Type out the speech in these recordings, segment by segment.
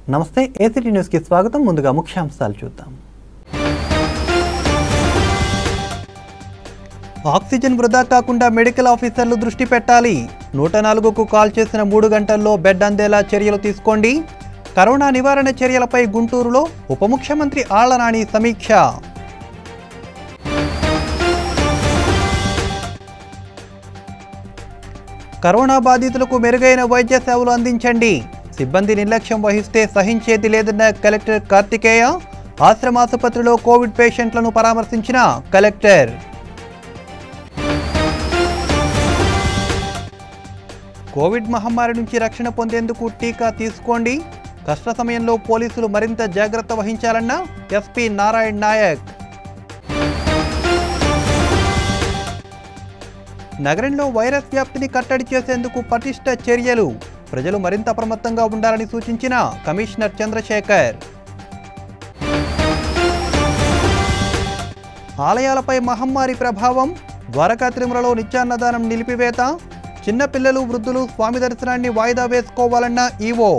నమస్తే ఏసీటీ న్యూస్కి స్వాగతం ముందుగా ముఖ్యాంశాలు చూద్దాం ఆక్సిజన్ వృధా కాకుండా మెడికల్ ఆఫీసర్లు దృష్టి పెట్టాలి నూట నాలుగుకు కాల్ చేసిన మూడు గంటల్లో బెడ్ అందేలా చర్యలు తీసుకోండి కరోనా నివారణ చర్యలపై గుంటూరులో ఉప ముఖ్యమంత్రి ఆళ్ల నాని సమీక్ష కరోనా బాధితులకు మెరుగైన వైద్య సేవలు అందించండి సిబ్బంది నిర్లక్ష్యం వహిస్తే సహించేది లేదన్న కలెక్టర్ కార్తికేయ ఆశ్రమాసుపత్రిలో కోవిడ్ పేషెంట్లను పరామర్శించిన కలెక్టర్ కోవిడ్ మహమ్మారి నుంచి రక్షణ పొందేందుకు టీకా తీసుకోండి కష్ట సమయంలో పోలీసులు మరింత జాగ్రత్త వహించాలన్న ఎస్పీ నారాయణ్ నాయక్ నగరంలో వైరస్ వ్యాప్తిని కట్టడి చేసేందుకు పటిష్ట చర్యలు ప్రజలు మరింత అప్రమత్తంగా ఉండాలని సూచించిన కమిషనర్ చంద్రశేఖర్ ఆలయాలపై మహమ్మారి ప్రభావం ద్వారకా తిరుమలలో నిత్యాన్నదానం నిలిపివేత చిన్నపిల్లలు వృద్ధులు స్వామి దర్శనాన్ని వాయిదా వేసుకోవాలన్న ఈవో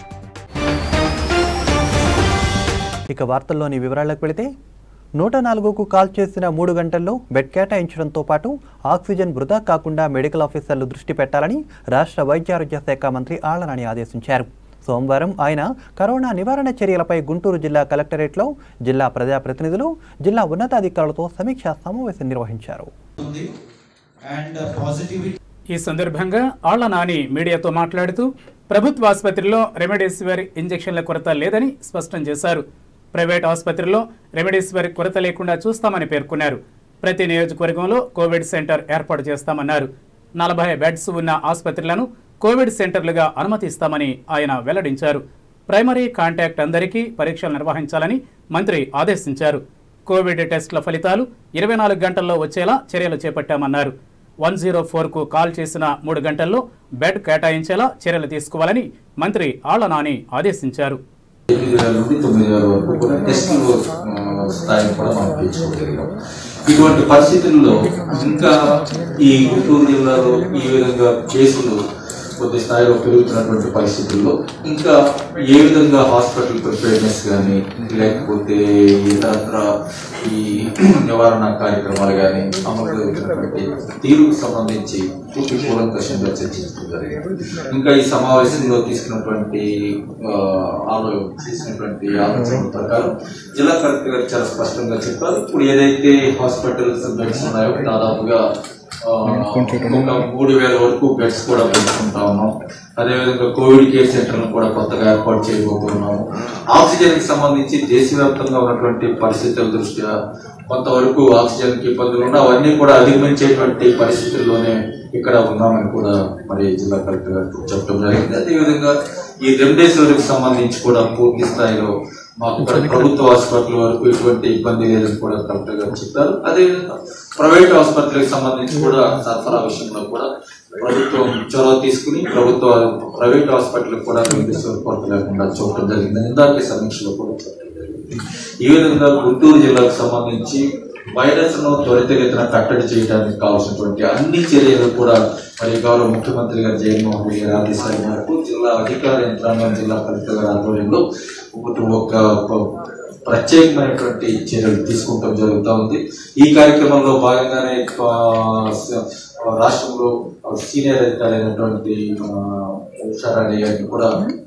ఇక వార్తల్లోని వివరాలకు వెళితే నూట నాలుగుకు కాల్ చేసిన మూడు గంటల్లో బెడ్ కేటాయించడంతో పాటు ఆక్సిజన్ వృధా కాకుండా మెడికల్ ఆఫీసర్లు దృష్టి పెట్టాలని రాష్ట్ర వైద్యారోగ్య శాఖ మంత్రి ఆళ్లనాని ఆదేశించారు సోమవారం ఆయన కరోనా నివారణ చర్యలపై గుంటూరు జిల్లా కలెక్టరేట్లో జిల్లా ప్రజాప్రతినిధులు జిల్లా ఉన్నతాధికారులతో సమీక్షా సమావేశం నిర్వహించారు ఉంది అండ్ పాజిటివిటీ ఈ సందర్భంగా ఆళ్ల నాని మీడియాతో మాట్లాడుతూ ప్రభుత్వ ఆసుపత్రిలో రెమెడీసివిర్ ఇంజెక్షన్ల కొరత లేదని స్పష్టం చేశారు ప్రైవేట్ ఆసుపత్రిలో రెమెడీసివిర్ కొరత లేకుండా చూస్తామని పేర్కొన్నారు ప్రతి నియోజకవర్గంలో కోవిడ్ సెంటర్ ఏర్పాటు చేస్తామన్నారు నలభై బెడ్స్ ఉన్న ఆసుపత్రులను కోవిడ్ సెంటర్లుగా అనుమతిస్తామని ఆయన వెల్లడించారు ప్రైమరీ కాంటాక్ట్ అందరికీ పరీక్షలు నిర్వహించాలని మంత్రి ఆదేశించారు కోవిడ్ టెస్టుల ఫలితాలు ఇరవై నాలుగు గంటల్లో వచ్చేలా చర్యలు చేపట్టామన్నారు వన్ జీరో ఫోర్కు కాల్ చేసిన మూడు గంటల్లో బెడ్ కేటాయించేలా చర్యలు తీసుకోవాలని మంత్రి ఆళ్ల నాని ఆదేశించారు ఎనిమిది వేల నుండి తొమ్మిది వేల వరకు కూడా టెస్టులు ఆ, స్థాయిని కూడా మనం పెంచుకోగలిగాం ఇటువంటి పరిస్థితుల్లో ఇంకా ఈ గుంటూరు జిల్లాలో ఈ విధంగా కేసులు కొద్ది స్థాయిలో పెరుగుతున్నటువంటి పరిస్థితుల్లో ఇంకా ఏ విధంగా హాస్పిటల్ ప్రిపేర్నెస్ కానీ లేకపోతే ఇతరత్ర ఈ నివారణ కార్యక్రమాలు కానీ అమలు జరుగుతున్నటువంటి తీరుకు సంబంధించి పూర్తి కూలంకషంగా చర్చించడం జరిగింది ఇంకా ఈ సమావేశంలో తీసుకున్నటువంటి ఆ, ఆలో తీసుకున్నటువంటి ఆలోచన ప్రకారం జిల్లా కలెక్టర్ గారు చాలా స్పష్టంగా చెప్పారు ఇప్పుడు ఏదైతే హాస్పిటల్స్ బెడ్స్ ఉన్నాయో దాదాపుగా ఆ, ఒక మూడు వేల వరకు బెడ్స్ కూడా పెంచుకుంటా ఉన్నాం అదేవిధంగా కోవిడ్ కేర్ సెంటర్ను కూడా కొత్తగా ఏర్పాటు చేయబోతున్నాము ఆక్సిజన్ కి సంబంధించి దేశవ్యాప్తంగా ఉన్నటువంటి పరిస్థితుల దృష్ట్యా కొంతవరకు ఆక్సిజన్ కి ఇబ్బందులు ఉన్నా అవన్నీ కూడా అధిగమించేటువంటి పరిస్థితుల్లోనే ఇక్కడ ఉన్నామని కూడా మరి జిల్లా కలెక్టర్ గారు చెప్పడం జరిగింది అదేవిధంగా ఈ రెమ్డెసివిర్ కి సంబంధించి కూడా పూర్తి స్థాయిలో మాకు ఇక్కడ ప్రభుత్వ హాస్పిటల్ వరకు ఎటువంటి ఇబ్బంది లేదని కూడా కలెక్టర్ గారు చెప్పారు అదేవిధంగా ప్రైవేట్ ఆసుపత్రికి సంబంధించి కూడా సరఫరా విషయంలో కూడా ప్రభుత్వం చొరవ తీసుకుని ప్రభుత్వ ప్రైవేట్ హాస్పిటల్ కూడా రెమ్డెసివిర్ కొరత లేకుండా చూడటం జరిగింది ఇందాక సమీక్షలో కూడా చెప్పడం జరిగింది ఈ విధంగా గుంటూరు జిల్లాకు సంబంధించి వైరస్ ను త్వరితగతిన కట్టడి చేయడానికి కావాల్సినటువంటి అన్ని చర్యలు కూడా మరి గౌరవ ముఖ్యమంత్రి గారు జగన్మోహన్ రెడ్డి గారి ఆదేశాల మేరకు జిల్లా అధికార యంత్రాంగం జిల్లా కలెక్టర్ గారి ఆధ్వర్యంలో ఒకటి ఒక ఒక ప్రత్యేకమైనటువంటి చర్యలు తీసుకుంటాం జరుగుతూ ఉంది ఈ కార్యక్రమంలో భాగంగానే ఆ, స- రాష్ట్రంలో సీనియర్ అధికారి అయినటువంటి మన ఉషారాణి గారిని కూడా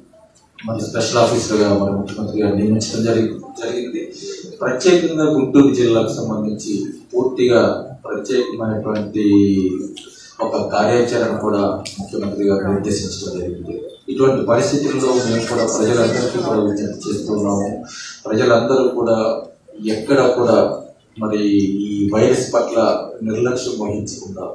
మరి స్పెషల్ ఆఫీసర్ గా మరి ముఖ్యమంత్రి గారు నియమించడం జరిగి జరిగింది ప్రత్యేకంగా గుంటూరు జిల్లాకు సంబంధించి పూర్తిగా ప్రత్యేకమైనటువంటి ఒక కార్యాచరణ కూడా ముఖ్యమంత్రి గారు నిర్దేశించడం జరిగింది ఇటువంటి పరిస్థితుల్లో మేము కూడా ప్రజలందరికీ కూడా విజ్ఞప్తి చేస్తున్నాము ప్రజలందరూ కూడా ఎక్కడ కూడా మరి ఈ వైరస్ పట్ల నిర్లక్ష్యం వహించకుండా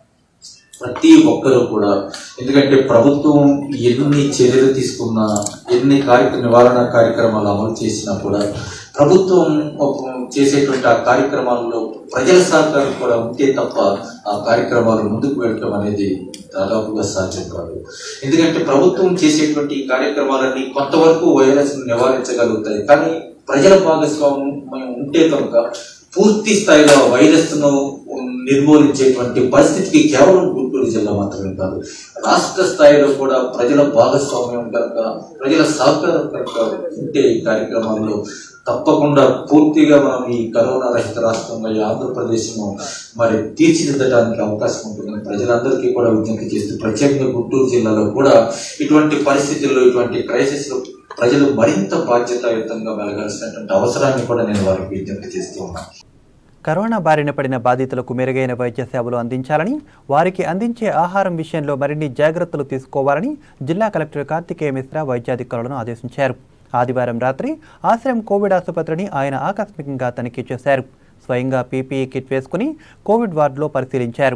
ప్రతి ఒక్కరూ కూడా ఎందుకంటే ప్రభుత్వం ఎన్ని చర్యలు తీసుకున్నా ఎన్ని కార్యక్రమ నివారణ కార్యక్రమాలు అమలు చేసినా కూడా ప్రభుత్వం ఒక- చేసేటువంటి ఆ కార్యక్రమాల్లో ప్రజల సహకారం కూడా ఉంటే తప్ప ఆ కార్యక్రమాలు ముందుకు వెళ్ళటం అనేది దాదాపుగా సాధ్యం కాదు ఎందుకంటే ప్రభుత్వం చేసేటువంటి ఈ కార్యక్రమాలన్నీ కొంతవరకు వైరస్ నివారించగలుగుతాయి కానీ ప్రజల భాగస్వామ్యం ఉంటే కనుక పూర్తి స్థాయిలో వైరస్ ను నిర్మూలించేటువంటి పరిస్థితికి కేవలం గుంటూరు గుంటూరు జిల్లా మాత్రమే కాదు రాష్ట్ర స్థాయిలో కూడా ప్రజల భాగస్వామ్యం కనుక ప్రజల సహకారం కనుక ఉంటే ఈ కార్యక్రమాల్లో తప్పకుండా పూర్తిగా మనం ఈ కరోనా రహిత రాష్ట్రంగా ఈ ఆంధ్రప్రదేశ్ను మరి తీర్చిదిద్దడానికి అవకాశం ఉంటుందని ప్రజలందరికీ కూడా విజ్ఞప్తి చేస్తూ ప్రత్యేకంగా గుంటూరు జిల్లాలో కూడా ఇటువంటి పరిస్థితుల్లో ఇటువంటి క్రైసిస్ లో ప్రజలు మరింత బాధ్యతాయుతంగా మెలగాల్సినటువంటి అవసరాన్ని కూడా నేను వారికి విజ్ఞప్తి చేస్తూ ఉన్నాను కరోనా బారిన పడిన బాధితులకు మెరుగైన వైద్య సేవలు అందించాలని వారికి అందించే ఆహారం విషయంలో మరిన్ని జాగ్రత్తలు తీసుకోవాలని జిల్లా కలెక్టర్ కార్తికేయ మిశ్రా వైద్యాధికారులను ఆదేశించారు ఆదివారం రాత్రి ఆశ్రయం కోవిడ్ ఆసుపత్రిని ఆయన ఆకస్మికంగా తనిఖీ చేశారు స్వయంగా పీపీఈ కిట్ వేసుకుని కోవిడ్ వార్డులో పరిశీలించారు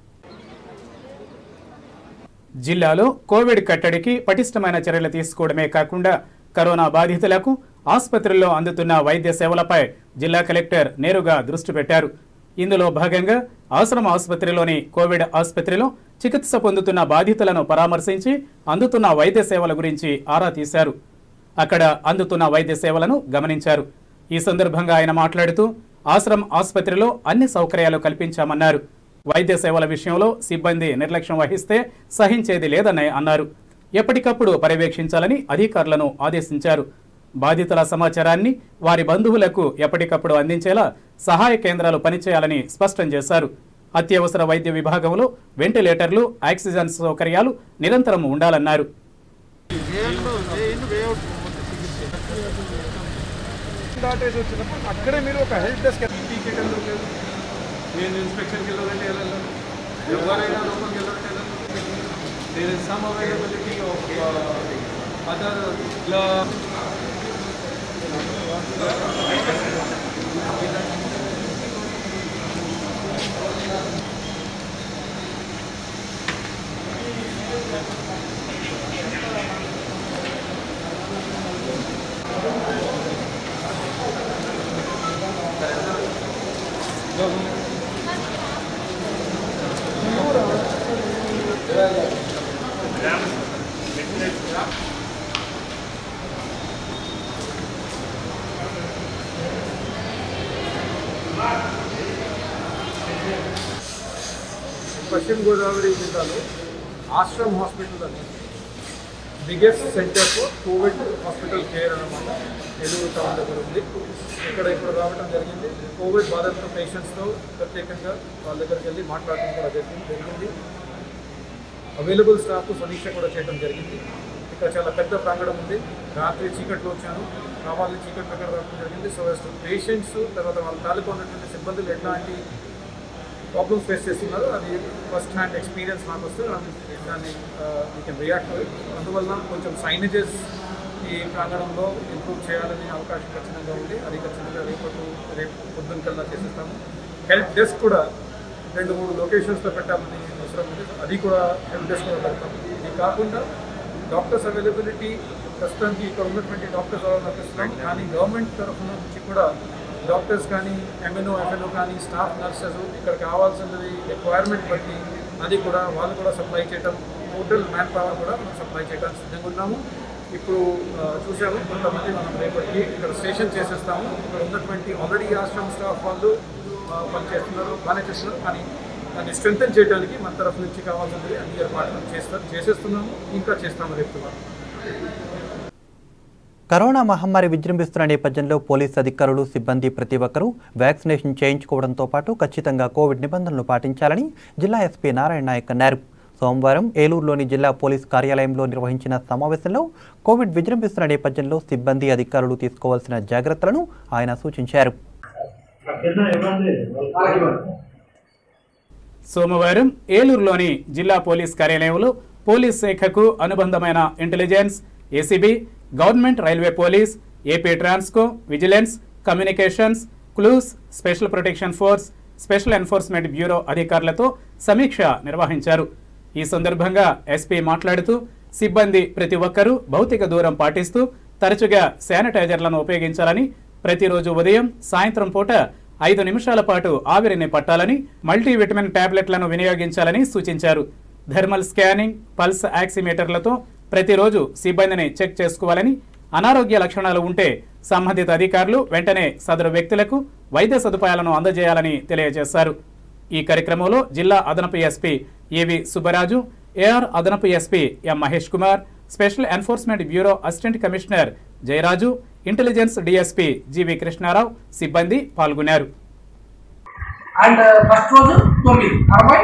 జిల్లాలో కోవిడ్ కట్టడికి పటిష్టమైన చర్యలు తీసుకోవడమే కాకుండా కరోనా బాధితులకు ఆసుపత్రుల్లో అందుతున్న వైద్య సేవలపై జిల్లా కలెక్టర్ నేరుగా దృష్టి పెట్టారు ఇందులో భాగంగా ఆశ్రమ ఆసుపత్రిలోని కోవిడ్ ఆసుపత్రిలో చికిత్స పొందుతున్న బాధితులను పరామర్శించి అందుతున్న వైద్య సేవల గురించి ఆరా తీశారు అక్కడ అందుతున్న వైద్య సేవలను గమనించారు ఈ సందర్భంగా ఆయన మాట్లాడుతూ ఆశ్రమ్ ఆసుపత్రిలో అన్ని సౌకర్యాలు కల్పించామన్నారు వైద్య సేవల విషయంలో సిబ్బంది నిర్లక్ష్యం వహిస్తే సహించేది లేదని అన్నారు ఎప్పటికప్పుడు పర్యవేక్షించాలని అధికారులను ఆదేశించారు బాధితుల సమాచారాన్ని వారి బంధువులకు ఎప్పటికప్పుడు అందించేలా సహాయ కేంద్రాలు పనిచేయాలని స్పష్టం చేశారు అత్యవసర వైద్య విభాగంలో వెంటిలేటర్లు ఆక్సిజన్ సౌకర్యాలు నిరంతరం ఉండాలన్నారు దాటేసి వచ్చినప్పుడు అక్కడే మీరు ఒక హెల్ప్ డెస్క్ టికెట్ ఎందుకు లేదు నేను ఇన్స్పెక్షన్కి వెళ్ళాలంటే వెళ్ళాలి ఎవరైనా లోపలికి వెళ్ళాలంటే వెళ్ళాలి there is some availability of other ఇలా పశ్చిమ గోదావరి జిల్లాలో ఆశ్రమ్ హాస్పిటల్ అని biggest centre for Covid hospital care అనమాట నెల్లూరు టౌన్ దగ్గర ఉంది ఇక్కడ ఇప్పుడు రావడం జరిగింది కోవిడ్ బాధిత పేషెంట్స్తో ప్రత్యేకంగా వాళ్ళ దగ్గరికి వెళ్ళి మాట్లాడటం కూడా జరిగింది జరిగింది అవైలబుల్ స్టాఫ్ సమీక్ష కూడా చేయడం జరిగింది ఇక్కడ చాలా పెద్ద ప్రాంగణం ఉంది రాత్రి చీకట్లో వచ్చాను కావాలని చీకటి ప్రకారం రావడం జరిగింది సో పేషెంట్స్ తర్వాత వాళ్ళ తాలూకా ఉన్నటువంటి సిబ్బందులు ఎట్లాంటి ప్రాబ్లమ్స్ ఫేస్ చేస్తున్నారు అది ఫస్ట్ హ్యాండ్ ఎక్స్పీరియన్స్ నాకు వస్తే దాన్ని దాన్ని వీ కెన్ రియాక్ట్ అందువల్ల కొంచెం సైనేజెస్ ఈ ప్రాంగణంలో ఇంప్రూవ్ చేయాలని అవకాశం ఖచ్చితంగా ఉంది అది ఖచ్చితంగా రేపటి రేపు పొద్దున్న కల్లా చేసేస్తాము హెల్ప్ డెస్క్ కూడా రెండు మూడు లొకేషన్స్లో పెట్టాలని అవసరం ఉంది అది కూడా హెల్ప్ డెస్క్ కూడా పెడతాం ఇది కాకుండా డాక్టర్స్ అవైలబిలిటీ ప్రస్తుతానికి ఇక్కడ ఉన్నటువంటి డాక్టర్స్ అవైలబిలిస్తున్నాం కానీ గవర్నమెంట్ తరఫున నుంచి కూడా డాక్టర్స్ కానీ ఎంఎన్ఓ ఎఫ్ఎన్ఓ కానీ స్టాఫ్ నర్సెస్ ఇక్కడ కావాల్సినది రిక్వైర్మెంట్ బట్టి అది కూడా వాళ్ళు కూడా సప్లై చేయడం టోటల్ మ్యాన్ పవర్ కూడా మనం సప్లై చేయడానికి సిద్ధంగా ఉన్నాము ఇప్పుడు ఆ, చూసాము కొంతమంది మనం రేపటికి ఇక్కడ స్టేషన్ చేసేస్తాము ఇక్కడ ఉన్నటువంటి ఆల్రెడీ ఆశ్రమ స్టాఫ్ వాళ్ళు ఆ, పనిచేస్తున్నారు బాగానే చేస్తున్నారు కానీ దాన్ని స్ట్రెంగ్తన్ చేయడానికి మన తరఫు నుంచి కావాల్సినది అన్ని ఏర్పాట్లు చేస్తారు చేసేస్తున్నాము ఇంకా చేస్తాము రేపు కరోనా మహమ్మారి విజృంభిస్తున్న నేపథ్యంలో పోలీస్ అధికారులు సిబ్బంది ప్రతి ఒక్కరూ వ్యాక్సినేషన్ చేయించుకోవడంతో పాటు ఖచ్చితంగా కోవిడ్ నిబంధనలు పాటించాలని జిల్లా ఎస్పీ నారాయణ నాయక్ అన్నారు సోమవారం ఏలూరులోని జిల్లా పోలీస్ కార్యాలయంలో నిర్వహించిన సమావేశంలో కోవిడ్ విజృంభిస్తున్న నేపథ్యంలో సిబ్బంది అధికారులు తీసుకోవాల్సిన జాగ్రత్తలను ఆయన సూచించారు సోమవారం ఏలూరులోని జిల్లా పోలీస్ కార్యాలయంలో పోలీస్ శాఖకు అనుబంధమైన intelligence ACB government railway police AP Transco vigilance communications clues special protection force special enforcement bureau అధికారులతో సమీక్ష నిర్వహించారు ఈ సందర్భంగా ఎస్పీ మాట్లాడుతూ సిబ్బంది ప్రతి ఒక్కరూ భౌతిక దూరం పాటిస్తూ తరచుగా శానిటైజర్లను ఉపయోగించాలని ప్రతిరోజు ఉదయం సాయంత్రం పూట ఐదు నిమిషాల పాటు ఆవిరిని పట్టాలని మల్టీవిటమిన్ టాబ్లెట్లను వినియోగించాలని సూచించారు థర్మల్ స్కానింగ్ పల్స్ ఆక్సిమీటర్లతో ప్రతిరోజు సిబ్బందిని చెక్ చేసుకోవాలని అనారోగ్య లక్షణాలు ఉంటే సంబంధిత అధికారులు వెంటనే సదరు వ్యక్తులకు వైద్య సదుపాయాలను అందజేయాలని తెలియజేశారు ఈ కార్యక్రమంలో జిల్లా అదనపు ఎస్పీ ఏవి సుబ్బరాజు ఏఆర్ అదనపు SP M Mahesh Kumar special enforcement bureau assistant commissioner Jayaraju intelligence DSP GV Krishna Rao సిబ్బంది పాల్గొన్నారు అండ్ ఫస్ట్ రోజు తొమ్మిది అరవై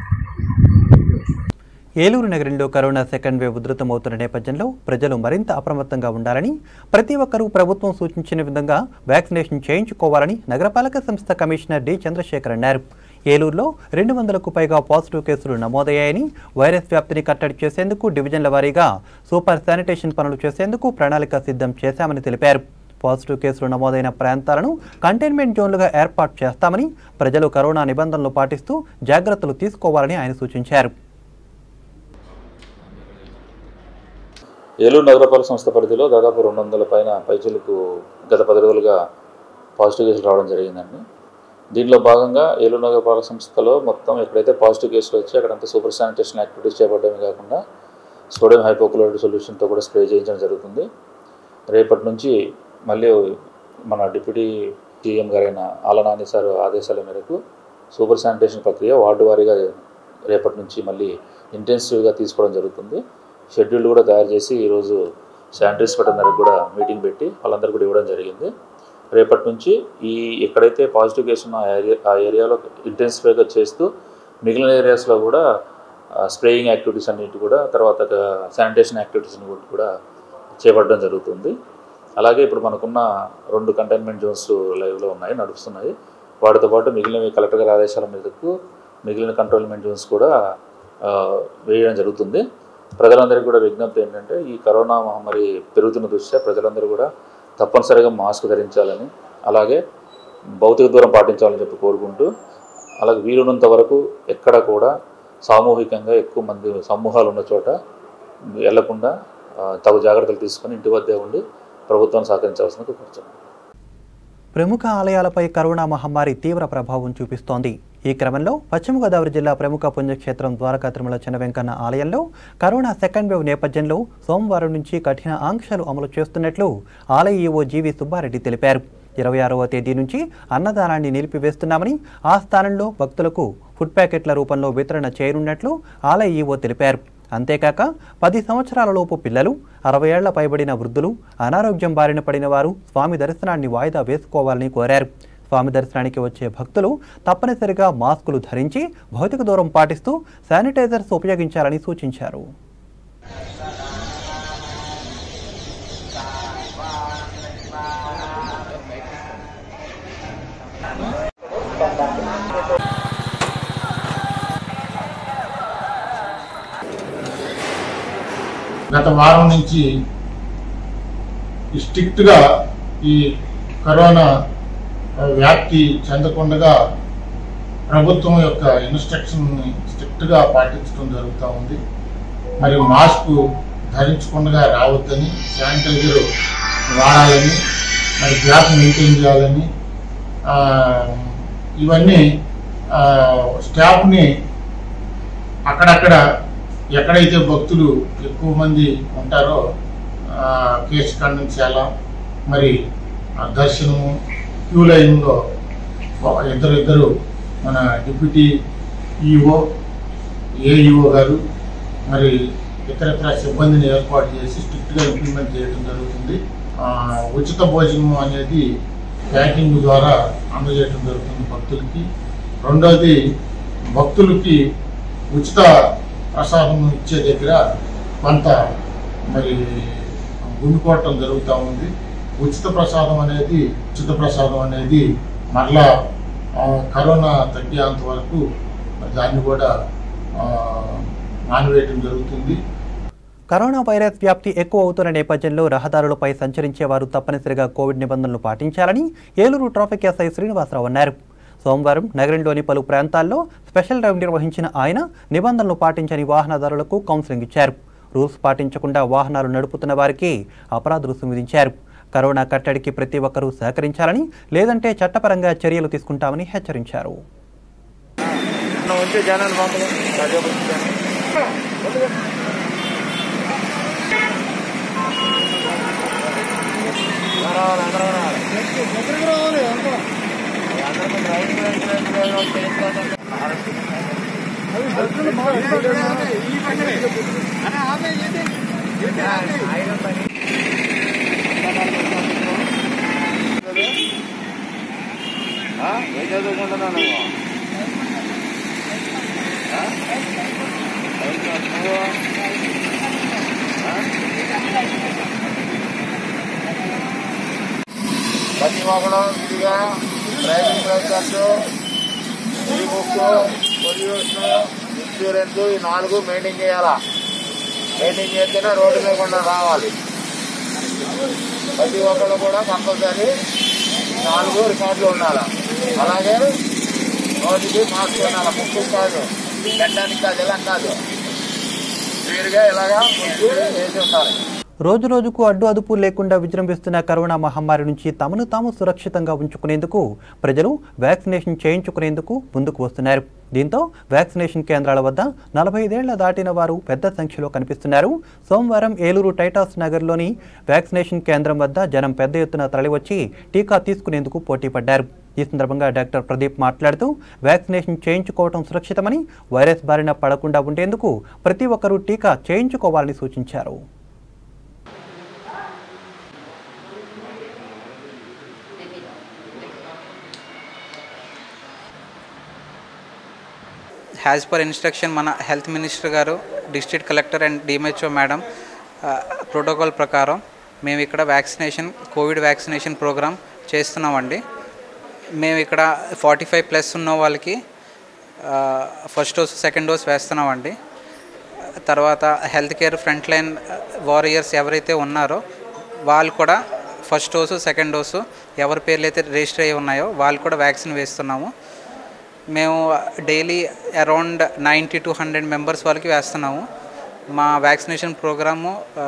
ఏలూరు నగరంలో కరోనా సెకండ్ వేవ్ ఉధృతమవుతున్న నేపథ్యంలో ప్రజలు మరింత అప్రమత్తంగా ఉండాలని ప్రతి ఒక్కరూ ప్రభుత్వం సూచించిన విధంగా వ్యాక్సినేషన్ చేయించుకోవాలని నగరపాలక సంస్థ కమిషనర్ డి చంద్రశేఖర్ అన్నారు ఏలూరులో రెండు వందలకు పైగా పాజిటివ్ కేసులు నమోదయ్యాయని వైరస్ వ్యాప్తిని కట్టడి చేసేందుకు డివిజన్ల వారీగా సూపర్ శానిటేషన్ పనులు చేసేందుకు ప్రణాళిక సిద్ధం చేశామని తెలిపారు పాజిటివ్ కేసులు నమోదైన ప్రాంతాలను కంటైన్మెంట్ జోన్లుగా ఏర్పాటు చేస్తామని ప్రజలు కరోనా నిబంధనలు పాటిస్తూ జాగ్రత్తలు తీసుకోవాలని ఆయన సూచించారు ఏలూరు నగరపాలక సంస్థ పరిధిలో దాదాపు రెండు వందల పైన పైచలకు గత పది రోజులుగా పాజిటివ్ కేసులు రావడం జరిగిందండి దీనిలో భాగంగా ఏలూరు నగరపాలక సంస్థలో మొత్తం ఎక్కడైతే పాజిటివ్ కేసులు వచ్చి అక్కడంతా సూపర్ శానిటేషన్ యాక్టివిటీస్ చేపట్టడమే కాకుండా సోడియం హైపోక్లోరైడ్ సొల్యూషన్తో కూడా స్ప్రే చేయించడం జరుగుతుంది రేపటి నుంచి మళ్ళీ మన డిప్యూటీ సీఎం గారైన ఆలనాని సార్ ఆదేశాల మేరకు సూపర్ శానిటేషన్ ప్రక్రియ వార్డు వారీగా రేపటి నుంచి మళ్ళీ ఇంటెన్సివ్గా తీసుకోవడం జరుగుతుంది షెడ్యూల్ కూడా తయారు చేసి ఈరోజు శానిటరీస్ అందరికి కూడా మీటింగ్ పెట్టి వాళ్ళందరూ కూడా ఇవ్వడం జరిగింది రేపటి నుంచి ఈ ఎక్కడైతే పాజిటివ్ కేసు ఉన్న ఆ ఏరియా ఆ ఏరియాలో ఇంటెన్సిఫైగా చేస్తూ మిగిలిన ఏరియాస్లో కూడా స్ప్రేయింగ్ యాక్టివిటీస్ అన్నిటి కూడా తర్వాత శానిటేషన్ యాక్టివిటీస్ని కూడా చేపట్టడం జరుగుతుంది అలాగే ఇప్పుడు మనకున్న రెండు కంటైన్మెంట్ జోన్స్ లైవ్లో ఉన్నాయి నడుస్తున్నాయి వాటితో పాటు మిగిలినవి కలెక్టర్ గారి ఆదేశాల మీదకు మిగిలిన కంట్రోల్మెంట్ జోన్స్ కూడా ఆ, వేయడం జరుగుతుంది ప్రజలందరికీ కూడా విజ్ఞప్తి ఏంటంటే ఈ కరోనా మహమ్మారి పెరుగుతున్న దృష్ట్యా ప్రజలందరూ కూడా తప్పనిసరిగా మాస్క్ ధరించాలని అలాగే భౌతిక దూరం పాటించాలని చెప్పి కోరుకుంటూ అలాగే వీలున్నంత వరకు ఎక్కడ కూడా సామూహికంగా ఎక్కువ మంది సమూహాలు ఉన్న చోట వెళ్లకుండా ఆ, తగు జాగ్రత్తలు తీసుకొని ఇంటి వద్దే ఉండి ప్రభుత్వాన్ని సహకరించాల్సిందిగా కోరుతున్నాను ప్రముఖ ఆలయాలపై కరోనా మహమ్మారి తీవ్ర ప్రభావం చూపిస్తోంది ఈ క్రమంలో పశ్చిమ గోదావరి జిల్లా ప్రముఖ పుణ్యక్షేత్రం ద్వారకా తిరుమల చిన్న వెంకన్న ఆలయంలో కరోనా సెకండ్ వేవ్ నేపథ్యంలో సోమవారం నుంచి కఠిన ఆంక్షలు అమలు చేస్తున్నట్లు ఆలయ ఈవో జీవి సుబ్బారెడ్డి తెలిపారు ఇరవై ఆరవ తేదీ నుంచి అన్నదానాన్ని నిలిపివేస్తున్నామని ఆ స్థానంలో భక్తులకు ఫుడ్ ప్యాకెట్ల రూపంలో వితరణ చేయనున్నట్లు ఆలయ ఈవో తెలిపారు అంతేకాక పది సంవత్సరాలలోపు పిల్లలు అరవై ఏళ్ల పైబడిన వృద్ధులు అనారోగ్యం బారిన పడిన వారు స్వామి దర్శనాన్ని వాయిదా వేసుకోవాలని కోరారు స్వామి దర్శనానికి వచ్చే భక్తులు తప్పనిసరిగా మాస్కులు ధరించి భౌతిక దూరం పాటిస్తూ శానిటైజర్స్ ఉపయోగించాలని సూచించారు గత వారం నుంచి స్ట్రిక్ట్గా ఈ కరోనా ఆ, వ్యాప్తి చెందకుండా ప్రభుత్వం యొక్క ఇన్స్ట్రక్షన్ని స్ట్రిక్ట్గా పాటించడం జరుగుతూ ఉంది మరి మాస్క్ ధరించకుండా రావద్దని శానిటైజర్ వాడాలని మరి గ్యాప్ మెయింటైన్ చేయాలని ఆ, ఇవన్నీ ఆ, స్టాఫ్ని అక్కడక్కడ ఎక్కడైతే భక్తులు ఎక్కువ మంది ఉంటారో ఆ, కేసు ఖండించాల మరి ఆ దర్శనము క్యూ లైన్లో ఒక ఇద్దరు ఇద్దరు మన డిప్యూటీ ఈఓ ఏఈఓ గారు మరి ఇతరత్ర సిబ్బందిని ఏర్పాటు చేసి స్ట్రిక్ట్గా ఇంప్లిమెంట్ చేయడం జరుగుతుంది ఆ, ఉచిత భోజనం అనేది ప్యాకింగ్ ద్వారా అందజేయడం జరుగుతుంది భక్తులకి రెండోది భక్తులకి ఉచిత ప్రసాదం ఇచ్చే దగ్గర కొంత మరి గుండుకోవటం జరుగుతూ ఉంది ఉచిత ప్రసాదం అనేది ఉచిత ప్రసాదం అనేది మరలా ఆ, కరోనా తగ్గేంత వరకు దాన్ని కూడా ఆ, మానివేయటం జరుగుతుంది కరోనా వైరస్ వ్యాప్తి ఎక్కువ అవుతున్న నేపథ్యంలో రహదారులపై సంచరించే వారు తప్పనిసరిగా కోవిడ్ నిబంధనలు పాటించాలని ఏలూరు ట్రాఫిక్ ఎస్ఐ శ్రీనివాసరావు అన్నారు సోమవారం నగరంలోని పలు ప్రాంతాల్లో స్పెషల్ డ్రైవ్ నిర్వహించిన ఆయన నిబంధనలు పాటించని వాహనదారులకు కౌన్సిలింగ్ ఇచ్చారు రూల్స్ పాటించకుండా వాహనాలు నడుపుతున్న వారికి అపరాధ రుసుము విధించారు కరోనా కట్టడికి ప్రతి ఒక్కరూ సహకరించాలని లేదంటే చట్టపరంగా చర్యలు తీసుకుంటామని హెచ్చరించారు ప్రతి ఒక్కరు విడిగా డ్రైవింగ్ లైసెన్స్ ఈ బుక్ పొల్యూషన్ ఇన్సూరెన్స్ ఈ నాలుగు మెయింటైన్ చేయాలా మెయింటైన్ చేస్తేనే రోడ్డు మీద కూడా రావాలి ప్రతి ఒక్కరు కూడా కంపల్సరీ ఈ నాలుగు రికార్డులు ఉండాలి అలాగే రోజుకి మాస్క్ ఉండాలి ముక్కు కాదు పెట్టడానికి కాదు ఇలా కాదు క్లియర్గా ఇలాగా ముందు వేసి ఉండాలి రోజు రోజుకు అడ్డు అదుపు లేకుండా విజృంభిస్తున్న కరోనా మహమ్మారి నుంచి తమను తాము సురక్షితంగా ఉంచుకునేందుకు ప్రజలు వ్యాక్సినేషన్ చేయించుకునేందుకు ముందుకు వస్తున్నారు దీంతో వ్యాక్సినేషన్ కేంద్రాల వద్ద నలభై ఐదేళ్ల దాటిన వారు పెద్ద సంఖ్యలో కనిపిస్తున్నారు సోమవారం ఏలూరు టైటాస్ నగర్లోని వ్యాక్సినేషన్ కేంద్రం వద్ద జనం పెద్ద ఎత్తున తరలివచ్చి టీకా తీసుకునేందుకు పోటీ పడ్డారు ఈ సందర్భంగా డాక్టర్ ప్రదీప్ మాట్లాడుతూ వ్యాక్సినేషన్ చేయించుకోవడం సురక్షితమని వైరస్ బారిన పడకుండా ఉండేందుకు ప్రతి ఒక్కరూ టీకా చేయించుకోవాలని సూచించారు యాజ్ పర్ ఇన్స్ట్రక్షన్ మన హెల్త్ మినిస్టర్ గారు district collector and DMHO madam protocol ప్రకారం మేము ఇక్కడ వ్యాక్సినేషన్ కోవిడ్ వ్యాక్సినేషన్ ప్రోగ్రామ్ చేస్తున్నామండి మేము ఇక్కడ ఫార్టీ ఫైవ్ ప్లస్ ఉన్న వాళ్ళకి ఫస్ట్ డోస్ సెకండ్ డోస్ వేస్తున్నామండి తర్వాత health care front line warriors ఎవరైతే ఉన్నారో వాళ్ళు కూడా ఫస్ట్ డోసు సెకండ్ డోసు ఎవరి పేర్లు అయితే రిజిస్టర్ అయ్యి ఉన్నాయో వాళ్ళు కూడా వ్యాక్సిన్ వేస్తున్నాము మేము daily around ninety to hundred members వాళ్ళకి వేస్తున్నాము మా వ్యాక్సినేషన్ ప్రోగ్రాము ఆ,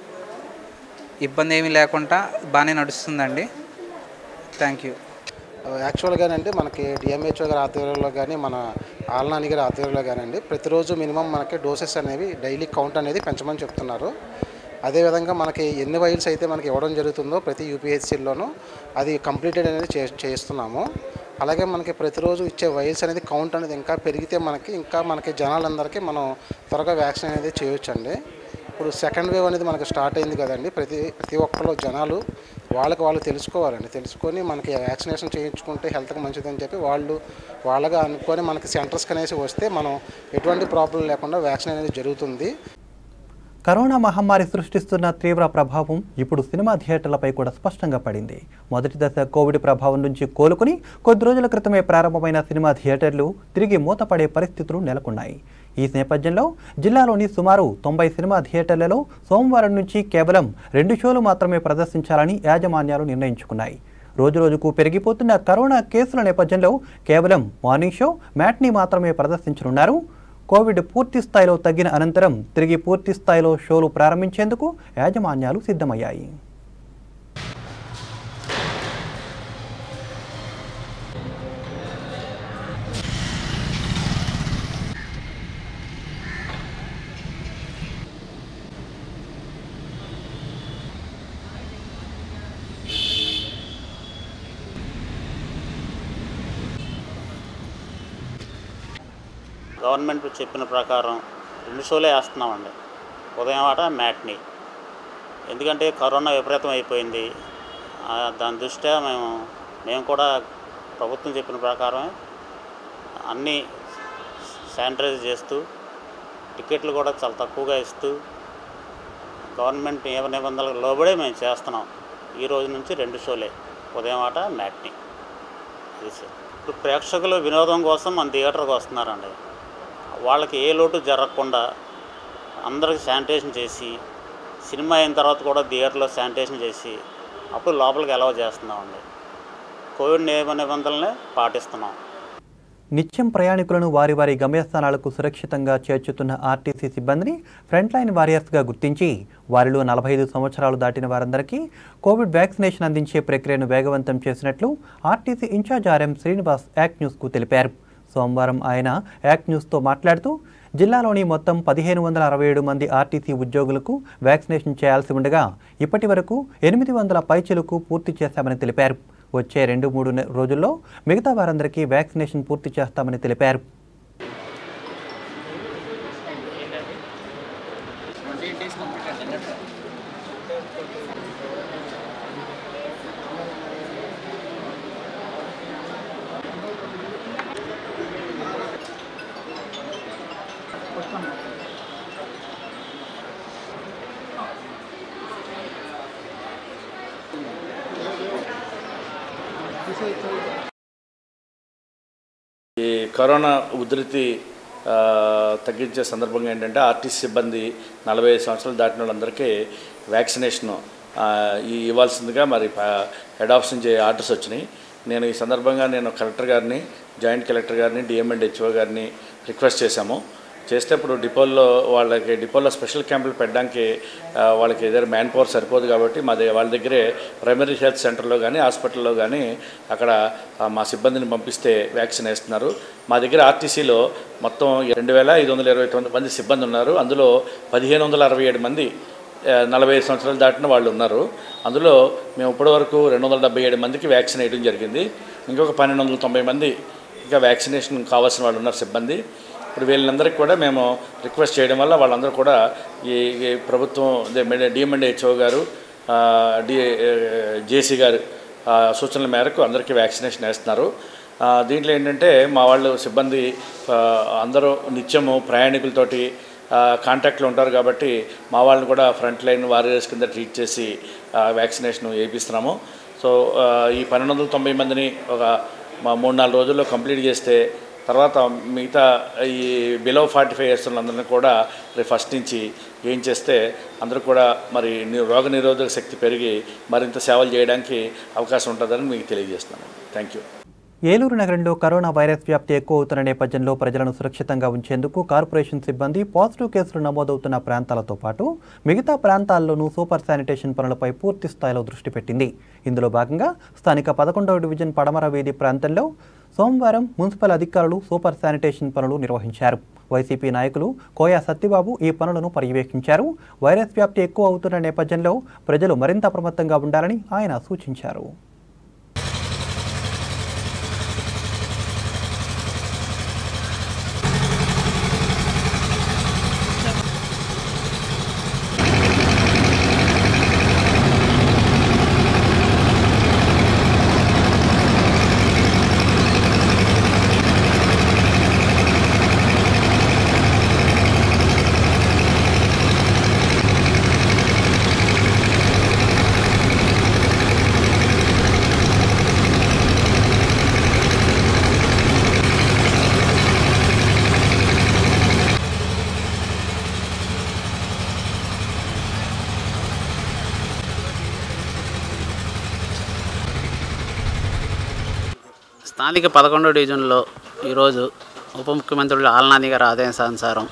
ఇబ్బంది ఏమీ లేకుండా బాగానే నడుస్తుందండి థ్యాంక్ యూ యాక్చువల్గానండి మనకి డిఎంహెచ్ఓ గారి ఆధ్వర్యంలో కానీ మన ఆల్నాని గారి ఆధ్వర్యంలో కానివ్వండి ప్రతిరోజు మినిమం మనకి డోసెస్ అనేవి డైలీ కౌంట్ అనేది పెంచమని చెప్తున్నారు అదేవిధంగా మనకి ఎన్ని వైల్స్ అయితే మనకి ఇవ్వడం జరుగుతుందో ప్రతి యూపీహెచ్సిల్లోనూ అది కంప్లీటెడ్ అనేది చే చేస్తున్నాము అలాగే మనకి ప్రతిరోజు ఇచ్చే వైల్స్ అనేది కౌంట్ అనేది ఇంకా పెరిగితే మనకి ఇంకా మనకి జనాలందరికీ మనం త్వరగా వ్యాక్సిన్ అనేది చేయొచ్చండి ఇప్పుడు సెకండ్ వేవ్ అనేది మనకి స్టార్ట్ అయింది కదండి ప్రతి ప్రతి ఒక్కరు జనాలు వాళ్ళకి వాళ్ళు తెలుసుకోవాలండి తెలుసుకొని మనకి వ్యాక్సినేషన్ చేయించుకుంటే హెల్త్కి మంచిదని చెప్పి వాళ్ళు వాళ్ళగా అనుకొని మనకి సెంటర్స్కి అనేసి వస్తే మనం ఎటువంటి ప్రాబ్లం లేకుండా వ్యాక్సిన్ అనేది జరుగుతుంది కరోనా మహమ్మారి సృష్టిస్తున్న తీవ్ర ప్రభావం ఇప్పుడు సినిమా థియేటర్లపై కూడా స్పష్టంగా పడింది మొదటి దశ కోవిడ్ ప్రభావం నుంచి కోలుకుని కొద్ది రోజుల క్రితమే ప్రారంభమైన సినిమా థియేటర్లు తిరిగి మూతపడే పరిస్థితులు నెలకొన్నాయి ఈ నేపథ్యంలో జిల్లాలోని సుమారు తొంభై సినిమా థియేటర్లలో సోమవారం నుంచి కేవలం రెండు షోలు మాత్రమే ప్రదర్శించాలని యాజమాన్యాలు నిర్ణయించుకున్నాయి రోజురోజుకు పెరిగిపోతున్న కరోనా కేసుల నేపథ్యంలో కేవలం మార్నింగ్ షో మ్యాట్నీ మాత్రమే ప్రదర్శించనున్నారు కోవిడ్ పూర్తి స్థాయిలో తగ్గిన అనంతరం తిరిగి పూర్తి స్థాయిలో షోలు ప్రారంభించేందుకు యాజమాన్యాలు సిద్ధమయ్యాయి గవర్నమెంట్ చెప్పిన ప్రకారం రెండు షోలే వేస్తున్నామండి ఉదయం ఆట మ్యాట్ని ఎందుకంటే కరోనా విపరీతం అయిపోయింది ఆ, దాని దృష్ట్యా మేము మేము కూడా ప్రభుత్వం చెప్పిన ప్రకారం అన్నీ శానిటైజ్ చేస్తూ టికెట్లు కూడా చాలా తక్కువగా ఇస్తూ గవర్నమెంట్ నియమ నిబంధనలకు లోబడే మేము చేస్తున్నాం ఈ రోజు నుంచి రెండు షోలే ఉదయం ఆట మ్యాట్ని అది సార్ ఇప్పుడు ప్రేక్షకులు వినోదం కోసం మన థియేటర్కి వస్తున్నారండి వాళ్ళకి ఏ లోటు జరగకుండా అందరికి శానిటేషన్ చేసి సినిమా అయిన తర్వాత కూడా థియేటర్లో శానిటేషన్ చేసి అప్పుడు లోపలికి అలౌ చేస్తున్నామండి కోవిడ్ నియమ నిబంధనలనే పాటిస్తున్నాం నిత్యం ప్రయాణికులను వారి వారి గమ్యస్థానాలకు సురక్షితంగా చేర్చుతున్న ఆర్టీసీ సిబ్బందిని ఫ్రంట్ లైన్ వారియర్స్గా గుర్తించి వారిలో నలభై ఐదు సంవత్సరాలు దాటిన వారందరికీ కోవిడ్ వ్యాక్సినేషన్ అందించే ప్రక్రియను వేగవంతం చేసినట్లు RTC in-charge RM Srinivas Act న్యూస్కు తెలిపారు సోమవారం ఆయన యాక్ట్ న్యూస్తో మాట్లాడుతూ జిల్లాలోని మొత్తం పదిహేను వందల అరవై ఏడు మంది ఆర్టీసీ ఉద్యోగులకు వ్యాక్సినేషన్ చేయాల్సి ఉండగా ఇప్పటి వరకు ఎనిమిది వందల పైచీలకు పూర్తి చేశామని తెలిపారు వచ్చే రెండు మూడు నె- రోజుల్లో మిగతా వారందరికీ వ్యాక్సినేషన్ పూర్తి చేస్తామని తెలిపారు కరోనా ఉధృతి ఆ, తగ్గించే సందర్భంగా ఏంటంటే ఆర్టీసీ సిబ్బంది నలభై ఐదు సంవత్సరాలు దాటిన వాళ్ళందరికీ వ్యాక్సినేషన్ ఆ, ఈ- ఇవ్వాల్సిందిగా మరి ప- హెడ్ ఆఫీస్ నుంచి ఆర్డర్స్ వచ్చినాయి నేను ఈ సందర్భంగా నేను కలెక్టర్ గారిని జాయింట్ కలెక్టర్ గారిని డిఎం అండ్ హెచ్ఓ గారిని రిక్వెస్ట్ చేశాము చేస్తే ఇప్పుడు డిపోల్లో వాళ్ళకి డిపోలో స్పెషల్ క్యాంపులు పెట్టడానికి ఆ, వాళ్ళకి ఏదైనా మ్యాన్ పవర్ సరిపోదు కాబట్టి మా దగ్గర వాళ్ళ దగ్గరే ప్రైమరీ హెల్త్ సెంటర్లో కానీ హాస్పిటల్లో కానీ అక్కడ ఆ, మా సిబ్బందిని పంపిస్తే వ్యాక్సిన్ వేస్తున్నారు మా దగ్గర ఆర్టీసీలో మొత్తం రెండు వేల ఐదు వందల ఇరవై తొమ్మిది మంది సిబ్బంది ఉన్నారు అందులో పదిహేను వందల అరవై ఏడు మంది ఆ, నలభై ఐదు సంవత్సరాలు దాటిన వాళ్ళు ఉన్నారు అందులో మేము ఇప్పటివరకు రెండు వందల డెబ్బై ఏడు మందికి వ్యాక్సిన్ వేయడం జరిగింది ఇంకొక పన్నెండు వందల తొంభై మంది ఇంకా వ్యాక్సినేషన్ కావాల్సిన వాళ్ళు ఉన్నారు సిబ్బంది ఇప్పుడు వీళ్ళందరికీ కూడా మేము రిక్వెస్ట్ చేయడం వల్ల వాళ్ళందరూ కూడా ఈ ఈ ప్రభుత్వం డిఎంఎండ్ హెచ్ఓ గారు ఆ, డి జేసీ గారు ఆ, సూచనల మేరకు అందరికీ వ్యాక్సినేషన్ వేస్తున్నారు ఆ, దీంట్లో ఏంటంటే మా వాళ్ళు సిబ్బంది ఆ, అందరూ నిత్యము ప్రయాణికులతోటి ఆ, కాంటాక్ట్లో ఉంటారు కాబట్టి మా వాళ్ళని కూడా ఫ్రంట్ లైన్ వారియర్స్ కింద ట్రీట్ చేసి ఆ, వ్యాక్సినేషన్ వేయిస్తున్నాము సో ఆ, ఈ పన్నెండు వందల తొంభై మందిని ఒక మా మూడు నాలుగు రోజుల్లో కంప్లీట్ చేస్తే తర్వాత మిగతా ఈ బిలో ఫార్టీ ఫైవ్ ఇయర్స్ అందరినీ కూడా రేపు ఫస్ట్ నుంచి ఏం చేస్తే అందరూ కూడా మరి ని- రోగ నిరోధక శక్తి పెరిగి మరింత సేవలు చేయడానికి అవకాశం ఉంటుందని మీకు తెలియజేస్తున్నాను థ్యాంక్ యూ ఏలూరు నగరంలో కరోనా వైరస్ వ్యాప్తి ఎక్కువ అవుతున్న నేపథ్యంలో ప్రజలను సురక్షితంగా ఉంచేందుకు కార్పొరేషన్ సిబ్బంది పాజిటివ్ కేసులు నమోదవుతున్న ప్రాంతాలతో పాటు మిగతా ప్రాంతాల్లోనూ సూపర్ శానిటేషన్ పనులపై పూర్తి స్థాయిలో దృష్టి పెట్టింది ఇందులో భాగంగా స్థానిక పదకొండవ డివిజన్ పడమర వీధి ప్రాంతంలో సోమవారం మున్సిపల్ అధికారులు సూపర్ శానిటేషన్ పనులు నిర్వహించారు వైసీపీ నాయకులు కోయా సత్యబాబు ఈ పనులను పర్యవేక్షించారు వైరస్ వ్యాప్తి ఎక్కువ అవుతున్న నేపథ్యంలో ప్రజలు మరింత అప్రమత్తంగా ఉండాలని ఆయన సూచించారు స్థానిక పదకొండో డివిజన్లో ఈరోజు ఉప ముఖ్యమంత్రులు ఆలనాని గారి ఆదేశానుసారం